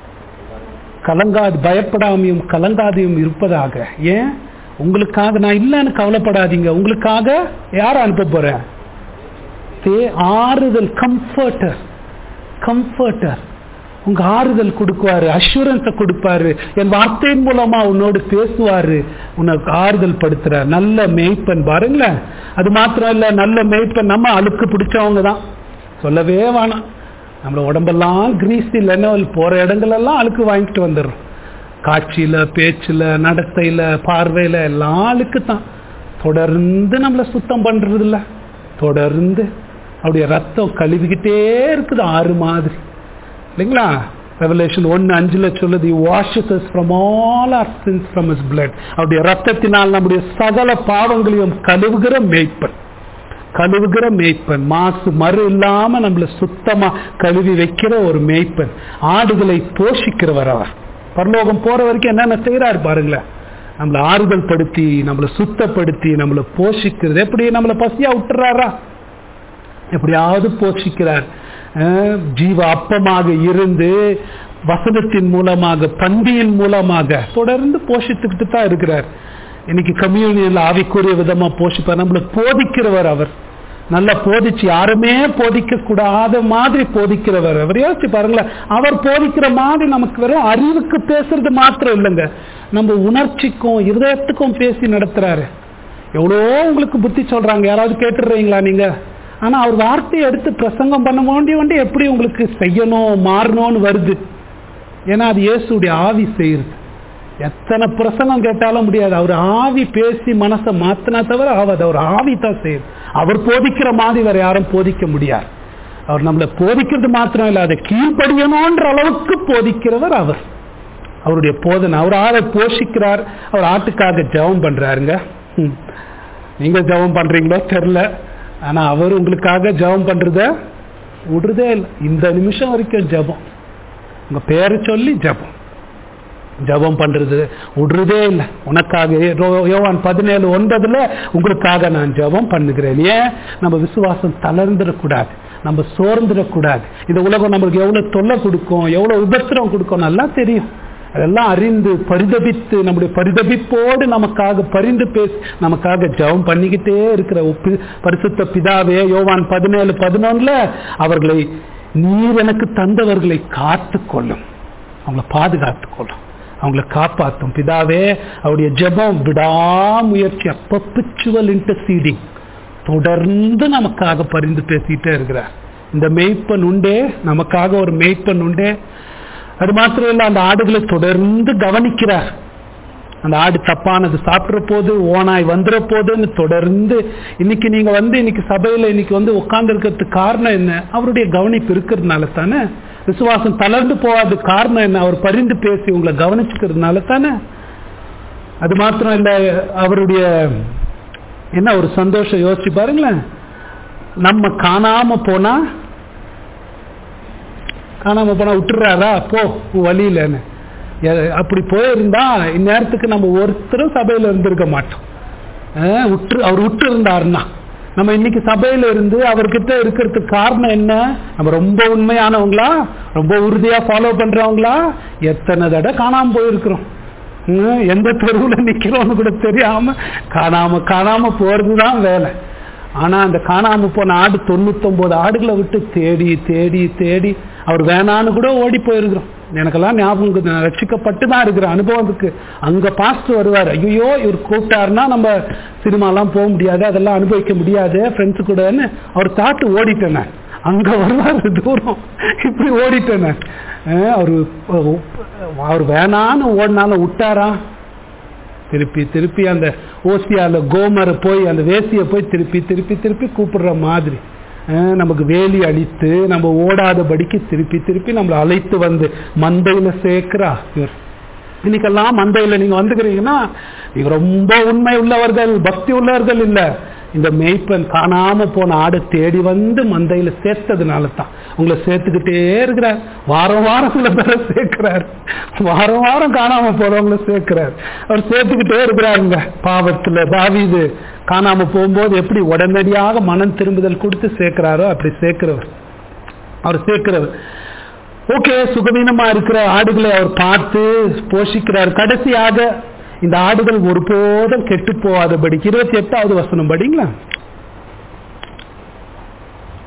கலங்காது பயப்படாமையும் கலங்காதையும் இருப்பதாக ஏன் உங்களுக்காக நான் இல்லைன்னு கவலைப்படாதீங்க உங்களுக்காக யாரை அனுப்ப போறேன் தே ஆறுதல் கம்ஃபர்டர் கம்ஃபர்டர் உங்க ஆறுதல் கொடுக்குவாரு அஷூரன்ஸை கொடுப்பாரு என் வார்த்தையின் மூலமா உன்னோடு பேசுவாரு உனக்கு ஆறுதல் படுத்துறாரு நல்ல மேய்ப்பன் பாருங்களேன் அது மாத்திரம் இல்ல நல்ல மேய்ப்பன் நம்ம அழுக்கு பிடிச்சவங்க தான் சொல்லவே வேணாம் நம்மள உடம்பெல்லாம் கிரீஸ் இல்லைன்னா போற இடங்களெல்லாம் அழுக்கு வாங்கிட்டு வந்துடுறோம் காட்சியில பேச்சுல நடத்தையில பார்வையில எல்லாம் அழுக்கு தான் தொடர்ந்து நம்மளை சுத்தம் பண்றது இல்ல தொடர்ந்து அவருடைய ரத்தம் கழுவிக்கிட்டே இருக்குது ஆறு மாதிரி இல்லைங்களா ரெவலேஷன் ஒன்னு அஞ்சுல சொல்லுது washes from all our sins from his blood அவருடைய ரத்தத்தினால் நம்முடைய சகல பாவங்களையும் கழுவுகிற மேய்ப்பன் கழுவுகிற மேய்ப்பன் மாசு மறு இல்லாம நம்மள சுத்தமா கழுவி வைக்கிற ஒரு மேய்ப்பன் ஆடுகளை போஷிக்கிறவர் அவர் பரலோகம் போற வரைக்கும் என்னென்ன செய்யறாரு பாருங்களேன் நம்மளை ஆறுதல் படுத்தி நம்மளை சுத்தப்படுத்தி நம்மளை போஷிக்கிறது எப்படி நம்மளை பசியா விட்டுறாரா எப்படியாவது போஷிக்கிறார் அஹ் ஜீவ அப்பமாக இருந்து வசனத்தின் மூலமாக பந்தியின் மூலமாக தொடர்ந்து போஷித்துக்கிட்டு தான் இருக்கிறார் இன்னைக்கு கம்யூனியன்ல ஆவிக்குரிய விதமா போஷிப்பார் நம்மளை போதிக்கிறவர் அவர் நல்லா போதிச்சு யாருமே போதிக்க கூடாத மாதிரி போதிக்கிறவர் அவர் யோசிச்சு பாருங்களேன் அவர் போதிக்கிற மாதிரி நமக்கு வெறும் அறிவுக்கு பேசுறது மாத்திரம் இல்லைங்க நம்ம உணர்ச்சிக்கும் இருதயத்துக்கும் பேசி நடத்துறாரு எவ்வளோ உங்களுக்கு புத்தி சொல்றாங்க யாராவது கேட்டுடுறீங்களா நீங்க ஆனா அவர் வார்த்தையை எடுத்து பிரசங்கம் பண்ண வேண்டிய வேண்டி எப்படி உங்களுக்கு செய்யணும் மாறணும்னு வருது ஏன்னா அது இயேசுடைய ஆவி செய்யுது எத்தனை பிரசங்கம் கேட்டாலும் முடியாது அவர் ஆவி பேசி மனசை மாத்தினா தவிர ஆகாது அவர் ஆவி தான் செய்யுது அவர் போதிக்கிற மாதிரி வேற யாரும் போதிக்க முடியாது அவர் நம்மளை போதிக்கிறது மாத்திரம் இல்லை அதை கீழ்ப்படியணுன்ற அளவுக்கு போதிக்கிறவர் அவர் அவருடைய போதனை அவர் ஆளை போஷிக்கிறார் அவர் ஆட்டுக்காக ஜெபம் பண்றாருங்க ம். நீங்க ஜெபம் பண்றீங்களோ தெரியல ஆனா அவர் உங்களுக்காக ஜெபம் பண்றத விடுறதே இல்லை இந்த நிமிஷம் வரைக்கும் ஜெபம் உங்க பேரை சொல்லி ஜெபம் ஜெபம் பண்றது விடுறதே இல்லை உனக்காக யோ- யோவான் பதினேழு ஒன்பதுல உங்களுக்காக நான் ஜெபம் பண்ணுகிறேன் ஏன் நம்ம விசுவாசம் தளர்ந்துடக்கூடாது நம்ம சோர்ந்துடக்கூடாது இந்த உலகம் நம்மளுக்கு எவ்வளவு தொல்லை கொடுக்கும் எவ்வளவு உபத்திரம் கொடுக்கும் நல்லா தெரியும் அதெல்லாம் அறிந்து பரிதபித்து நம்முடைய பரிதபிப்போடு நமக்காக பரிந்து பேசி நமக்காக ஜெபம் பண்ணிக்கிட்டே இருக்கிற ஒப்பி- பரிசுத்த பிதாவே யோவான் பதினேழு பதினொன்னுல அவர்களை நீர் எனக்கு தந்தவர்களை காத்துக் கொள்ளும் அவங்கள பாதுகாத்துக் கொள்ளும் அவங்கள காப்பாற்றும் பிதாவே அவருடைய ஜெபம் விடாமுயற்சி அப்பப்பிச்சுவல் இன்டர்சீடிங் தொடர்ந்து நமக்காக பரிந்து பேசிட்டே இருக்கிறார் இந்த மெய்ப்பன் உண்டே நமக்காக ஒரு மெய்ப்பன் உண்டே அது மாத்திரம் இல்ல அந்த ஆடுகளை தொடர்ந்து கவனிக்கிறார் அந்த ஆடு தப்பானது சாப்பிட்ற போது ஓனாய் வந்துற போதுன்னு தொடர்ந்து இன்னைக்கு நீங்க வந்து இன்னைக்கு சபையில இன்னைக்கு வந்து உட்கார்ந்து இருக்கிறதுக்கு காரணம் என்ன அவருடைய கவனிப்பு இருக்கிறதுனால தானே விசுவாசம் தளர்ந்து போகாத காரணம் என்ன அவர் பரிந்து பேசி உங்களை கவனிச்சுக்கிறதுனால தானே அது மாத்திரம் இல்ல அவருடைய என்ன ஒரு சந்தோஷம் யோசிச்சு பாருங்களேன் நம்ம காணாம போனா காணாம போனா விட்டுறாரா போ உன் வழி இல்லைன்னு எ- அப்படி போயிருந்தா இந்நேரத்துக்கு நம்ம ஒருத்தரும் சபையில இருந்திருக்க மாட்டோம் அஹ் விட்டு அவர் விட்டு இருந்தாருன்னா நம்ம இன்னைக்கு சபையில இருந்து அவர்கிட்ட இருக்கிறதுக்கு காரணம் என்ன நம்ம ரொம்ப உண்மையானவங்களா ரொம்ப உறுதியா ஃபாலோ பண்றவங்களா எத்தனை தடவை காணாம போயிருக்கிறோம் ஹம், எந்த தெருவுல நிக்கிறோம்னு கூட தெரியாம காணாம காணாம போறதுதான் வேலை ஆனா அந்த காணாம போன ஆடு தொண்ணூத்தொன்பது ஆடுகளை விட்டு தேடி தேடி தேடி அவர் வேணான்னு கூட ஓடி போயிருக்கிறோம் எனக்கெல்லாம் ஞாபகம் இருக்குது. நான் ரட்சிக்கப்பட்டு தான் இருக்கிற அனுபவத்துக்கு அங்க பாஸ்டர் வருவார் ஐயோ இவர் கூப்பிட்டாருன்னா நம்ம சினிமாலாம் போக முடியாது அதெல்லாம் அனுபவிக்க முடியாது ஃப்ரெண்ட்ஸ் கூடன்னு அவர் தாட்டு ஓடிட்டேன் நான். அங்க வருவார் தூரம் இப்படி ஓடிட்டேன் நான். அஹ் அவரு அவர் வேணான்னு ஓடினாலும் விட்டாரா திருப்பி திருப்பி அந்த ஓசியால கோமரை போய் அந்த வேசியை போய் திருப்பி திருப்பி திருப்பி கூப்பிடுற மாதிரி அஹ் நமக்கு வேலி அடித்து நம்ம ஓடாதபடிக்கு திருப்பி திருப்பி நம்மளை அழைத்து வந்து மந்தையில சேர்க்கிறா இவர் இன்னைக்கெல்லாம் மந்தையில நீங்க வந்துக்கிறீங்கன்னா நீங்க ரொம்ப உண்மை உள்ளவர்கள் பக்தி உள்ளவர்கள் இல்ல இந்த மேய்ப்பன் காணாம போன ஆடு தேடி வந்து மந்தையில சேர்த்ததுனால தான் உங்களை சேர்த்துக்கிட்டே இருக்கிறார் வாரம் வாரம் சில பேரை சேர்க்கிறார் வாரம் வாரம் காணாம போறவங்கள சேர்க்கிறார் அவர் சேர்த்துக்கிட்டே இருக்கிறாருங்க பாவத்துல பாவிது காணாம போகும்போது எப்படி உடனடியாக மனம் திரும்புதல் கொடுத்து சேர்க்கிறாரோ அப்படி சேர்க்கிறவர் அவர் சேர்க்கிறவர் ஓகே சுகவீனமா இருக்கிற ஆடுகளை அவர் பார்த்து போஷிக்கிறார் கடைசியாக இந்த ஆடுகள் ஒருபோதும் கெட்டு போகாதபடிக்கு இருபத்தி எட்டாவது வசனம் படிங்களா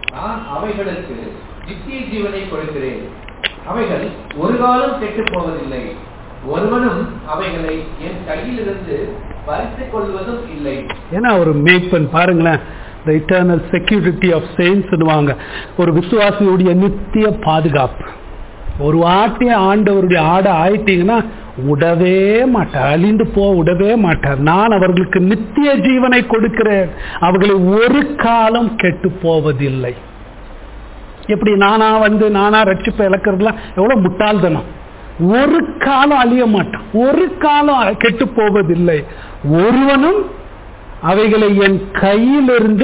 நான் அவைகளுக்கு நித்திய ஜீவனை கொடுக்கிறேன் அவைகள் ஒரு காலம் கெட்டுப் போவதில்லை ஒருவனும் அவைகளை என் கையிலிருந்து பறித்துக் கொள்வதும் இல்லை ஏன்னா ஒரு மேய்ப்பன் பாருங்களேன் the eternal security of saints வாங்க ஒரு விசுவாசியுடைய நித்திய பாதுகாப்பு ஒரு வாட்டிய ஆண்டவருடைய ஆடை ஆயிட்டீங்கன்னா விடவே மாட்டார் அழிந்து போ விடவே மாட்டார் நான் அவர்களுக்கு நித்திய ஜீவனை கொடுக்கிறேன் அவர்களை ஒரு காலம் கெட்டு போவதில்லை எப்படி நானா வந்து நானா ரட்சிப்பை இழக்கிறதுலாம் எவ்வளவு முட்டாள்தனம் ஒரு காலம் அழிய மாட்டான் ஒரு காலம் கெட்டு போவதில்லை ஒருவனும் அவைகளை என் கையிலிருந்து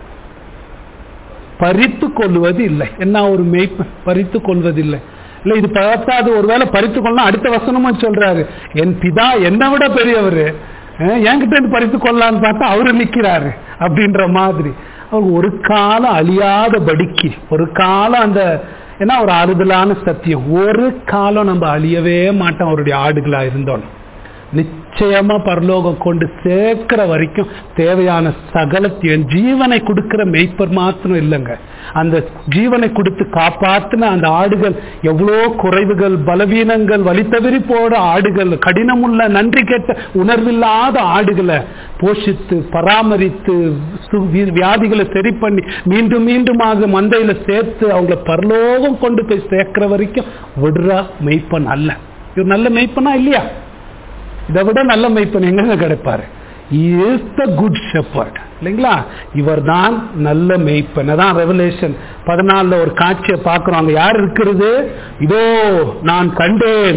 பறித்து கொள்வது இல்லை என்ன ஒரு மெய்ப்பு பறித்து கொள்வதில்லை இல்ல இது பார்த்தா அது ஒருவேளை பறித்து கொள்ளலாம் அடுத்த வசனமும் சொல்றாரு என் பிதா என்னை விட பெரியவர் என்கிட்ட இருந்து பறித்து கொள்ளலான்னு பார்த்தா அவரு நிக்கிறாரு அப்படின்ற மாதிரி அவர் ஒரு காலம் அழியாத படிக்கு ஒரு காலம் அந்த ஏன்னா ஒரு ஆறுதலான சத்தியம் ஒரு காலம் நம்ம அழியவே மாட்டோம் அவருடைய ஆடுகளா இருந்தோம் நிச்சயமா பரலோகம் கொண்டு சேர்க்கிற வரைக்கும் தேவையான சகலத்தையும் ஜீவனை கொடுக்கிற மெய்ப்பர் மாத்திரம் இல்லைங்க அந்த ஜீவனை கொடுத்து காப்பாத்தின அந்த ஆடுகள் எவ்வளோ குறைவுகள் பலவீனங்கள் வலித்தவிரி போட ஆடுகள் கடினமுள்ள நன்றி கேட்ட உணர்வில்லாத ஆடுகளை போஷித்து பராமரித்து சு- வி- வியாதிகளை சரி பண்ணி மீண்டும் மீண்டுமாக மந்தையில சேர்த்து அவங்கள பரலோகம் கொண்டு போய் சேர்க்கிற வரைக்கும் விடுற மெய்ப்பன் அல்ல இவர் நல்ல மெய்ப்பனா இல்லையா இதை விட நல்ல மெய்ப்பன் எங்க கிடைப்பாரு இஸ் த குட் ஷெப்பர்ட் இல்லைங்களா இவர் தான் நல்ல மெய்ப்பன் அதான் ரெவலேஷன் பதினாலுல ஒரு காட்சியை பார்க்கிறோம் அங்க யார் இருக்கிறது இதோ நான் கண்டேன்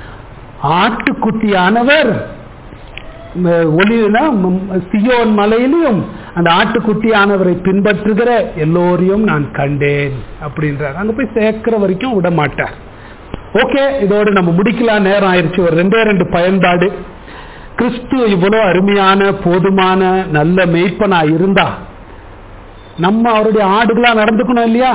ஆட்டுக்குட்டியானவர் ம- ஒளியில ம், சியோன் மலையிலும் அந்த ஆட்டுக்குட்டியானவரை பின்பற்றுகிற எல்லோரையும் நான் கண்டேன் அப்படின்றார் அங்க போய் சேர்க்கிற வரைக்கும் விட மாட்டார் ஓகே இதோடு நம்ம முடிக்கலாம் நேரம் ஆயிருச்சு ஒரு ரெண்டே ரெண்டு பயன்பாடு கிறிஸ்து இவ்வளவு அருமையான போதுமான நல்ல மெய்ப்பனா இருந்தா நம்ம அவருடைய ஆடுகளா நடந்துக்கணும் இல்லையா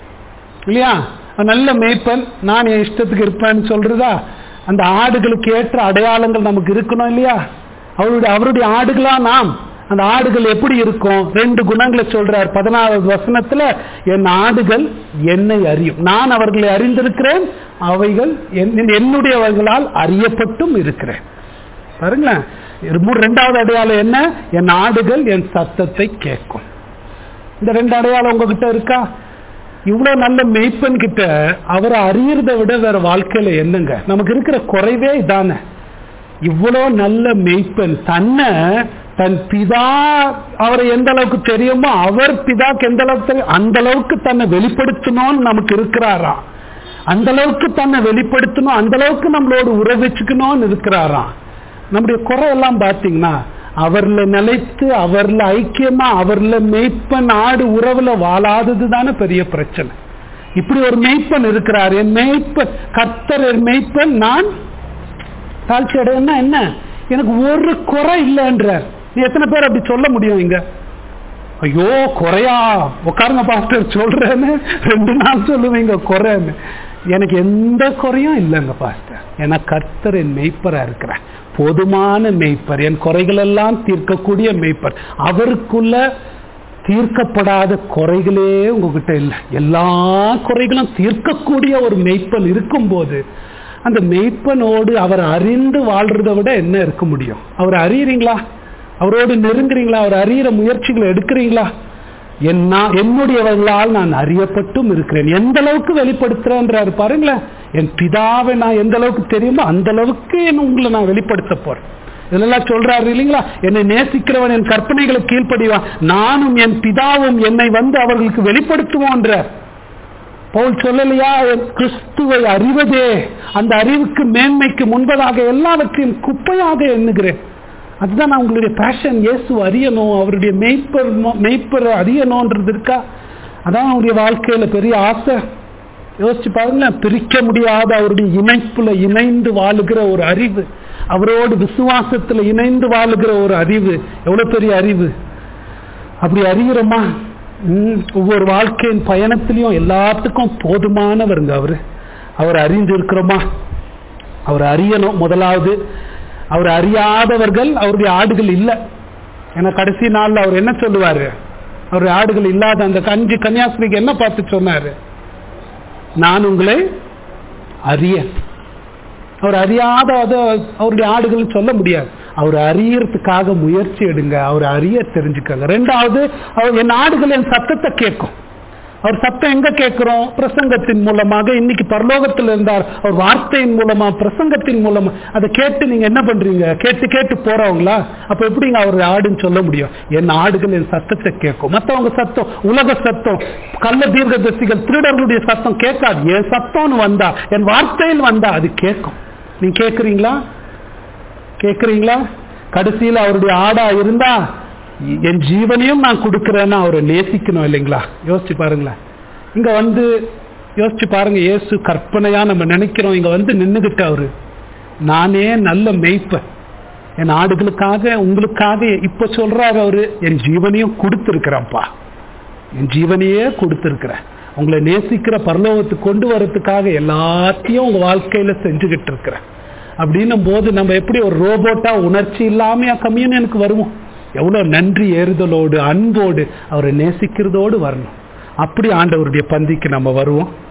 இல்லையா நல்ல மேய்ப்பன் நான் என் இஷ்டத்துக்கு இருப்பேன்னு சொல்றதா அந்த ஆடுகளுக்கு ஏற்ற அடையாளங்கள் நமக்கு இருக்கணும் இல்லையா அவருடைய அவருடைய ஆடுகளா நாம் அந்த ஆடுகள் எப்படி இருக்கும் ரெண்டு குணங்களை சொல்றார் பதினாறாவது வசனத்துல என் ஆடுகள் என்னை அறியும் நான் அவர்களை அறிந்திருக்கிறேன் அவைகள் என்- என்னுடையவர்களால் அறியப்பட்டும் இருக்கிறேன் பாருங்களேன் மூ- ரெண்டாவது அடையாளம் என்ன என் ஆடுகள் என் சத்தத்தை கேட்கும் இந்த ரெண்டு அடையாளம் உங்ககிட்ட இருக்கா இவ்வளவு நல்ல மெய்ப்பன் கிட்ட அவரை அறியறதை விட வேற வாழ்க்கையில என்னங்க நமக்கு இருக்கிற குறைவே இதானே இவ்வளோ நல்ல மெய்ப்பன் தன்னை தன் பிதா அவரை எந்த அளவுக்கு தெரியுமோ அவர் பிதாக்கு எந்த அளவுக்கு தெரியும் அந்த அளவுக்கு தன்னை வெளிப்படுத்தணும்னு நமக்கு இருக்கிறாராம் அந்த அளவுக்கு தன்னை வெளிப்படுத்தணும் அந்த அளவுக்கு நம்மளோட உறவு வச்சுக்கணும்னு இருக்கிறாராம் நம்முடைய குறை எல்லாம் பார்த்தீங்கன்னா அவர்ல நிலைத்து அவர்ல ஐக்கியமா அவர்ல மெய்ப்பன் ஆடு உறவுல வாழாதது தானே பெரிய பிரச்சனை இப்படி ஒரு மெய்ப்பன் இருக்கிறார் என் மெய்ப்பன் கர்த்தர் என் மெய்ப்பன் நான் தாழ்ச்சி அடையன்னா என்ன எனக்கு ஒரு குறை இல்லைன்றார் நீ எத்தனை பேர் அப்படி சொல்ல முடியும் இங்க ஐயோ குறையா உட்காருங்க பாஸ்டர் சொல்றேன்னு ரெண்டு நாள் சொல்லுவீங்க குறைன்னு எனக்கு எந்த குறையும் இல்லைங்க பாஸ்டர் ஏன்னா கர்த்தர் என் மெய்ப்பரா இருக்கிறார் போதுமான மெய்ப்பர் என் குறைகள் எல்லாம் தீர்க்கக்கூடிய மெய்ப்பர் அவருக்குள்ள தீர்க்கப்படாத குறைகளே உங்ககிட்ட இல்லை எல்லா குறைகளும் தீர்க்கக்கூடிய ஒரு மெய்ப்பன் இருக்கும்போது அந்த மெய்ப்பனோடு அவர் அறிந்து வாழ்றதை விட என்ன இருக்க முடியும் அவர் அறியறீங்களா அவரோடு நெருங்குறீங்களா அவர் அறியிற முயற்சிகளை எடுக்கிறீங்களா என்ன என்னுடையவர்களால் நான் அறியப்பட்டும் இருக்கிறேன் எந்த அளவுக்கு வெளிப்படுத்துறேன்றாரு பாருங்களேன் என் பிதாவை நான் எந்த அளவுக்கு தெரியுமோ அந்த அளவுக்கு என்ன உங்களை நான் வெளிப்படுத்த போறேன் இதெல்லாம் சொல்றாரு இல்லைங்களா என்னை நேசிக்கிறவன் என் கற்பனைகளை கீழ்ப்படிவான் நானும் என் பிதாவும் என்னை வந்து அவர்களுக்கு வெளிப்படுத்துவோன்றார் பவுல் சொல்லலையா என் கிறிஸ்துவை அறிவதே அந்த அறிவுக்கு மேன்மைக்கு முன்பதாக எல்லாவற்றையும் குப்பையாக எண்ணுகிறேன் அதுதான் நான் உங்களுடைய பேஷன் இயேசு அறியணும் அவருடைய மெய்ப்பர் மெய்ப்பர் அறியணும்ன்றது இருக்கா அதான் அவருடைய வாழ்க்கையில பெரிய ஆசை யோசிச்சு பாருங்களேன் பிரிக்க முடியாத அவருடைய இணைப்புல இணைந்து வாழுகிற ஒரு அறிவு அவரோடு விசுவாசத்துல இணைந்து வாழுகிற ஒரு அறிவு எவ்வளவு பெரிய அறிவு அப்படி அறிகிறோமா ம், ஒவ்வொரு வாழ்க்கையின் பயணத்திலையும் எல்லாத்துக்கும் போதுமானவருங்க அவரு அவர் அறிந்து இருக்கிறோமா அவர் அறியணும் முதலாவது அவர் அறியாதவர்கள் அவருடைய ஆடுகள் இல்லை ஏன்னா கடைசி நாள்ல அவர் என்ன சொல்லுவாரு அவர் ஆடுகள் இல்லாத அந்த அஞ்சு கன்னியாஸ்திரிக்கு என்ன பார்த்து சொன்னாரு நான் உங்களை அறிய அவர் அறியாத அது அவருடைய ஆடுகள் சொல்ல முடியாது அவர் அறியறதுக்காக முயற்சி எடுங்க அவர் அறிய தெரிஞ்சுக்கங்க ரெண்டாவது அவர் என் ஆடுகள் என் சத்தத்தை கேட்கும் அவர் சத்தம் எங்க கேட்கிறோம் பிரசங்கத்தின் மூலமாக இன்னைக்கு பரலோகத்தில் இருந்தார் அவர் வார்த்தையின் மூலமா பிரசங்கத்தின் மூலமா அதை கேட்டு நீங்க என்ன பண்றீங்க கேட்டு கேட்டு போறவங்களா அப்ப எப்படிங்க அவர் ஆடுன்னு சொல்ல முடியும் என் ஆடுகள் என் சத்தத்தை கேட்கும் மத்தவங்க சத்தம் உலக சத்தம் கள்ள தீர்க்கதரிசிகள் திருடர்களுடைய சத்தம் கேட்காது என் சத்தம்னு வந்தா என் வார்த்தையில் வந்தா அது கேட்கும் நீங்க கேட்குறீங்களா கேட்குறீங்களா கடைசியில் அவருடைய ஆடா இருந்தா என் ஜீவனையும் நான் கொடுக்கிறேன்னா அவரை நேசிக்கணும் இல்லைங்களா யோசிச்சு பாருங்களேன் இங்க வந்து யோசிச்சு பாருங்க இயேசு கற்பனையா நம்ம நினைக்கிறோம் இங்க வந்து நின்னுகிட்டு அவரு நானே நல்ல மெய்ப்ப என் ஆடுகளுக்காக உங்களுக்காக இப்ப சொல்றாரு அவரு என் ஜீவனையும் கொடுத்துருக்கிறேன்ப்பா என் ஜீவனையே கொடுத்துருக்கிறேன் உங்களை நேசிக்கிற பரலோகத்துக்கு கொண்டு வரதுக்காக எல்லாத்தையும் உங்க வாழ்க்கையில செஞ்சுக்கிட்டு இருக்கிறேன் அப்படின்னும் போது நம்ம எப்படி ஒரு ரோபோட்டா உணர்ச்சி இல்லாம கம்யூனியனுக்கு வருவோம் எவ்வளவு நன்றி ஏறுதலோடு அன்போடு அவரை நேசிக்கிறதோடு வரணும் அப்படி ஆண்டவருடைய பந்திக்கு நம்ம வருவோம்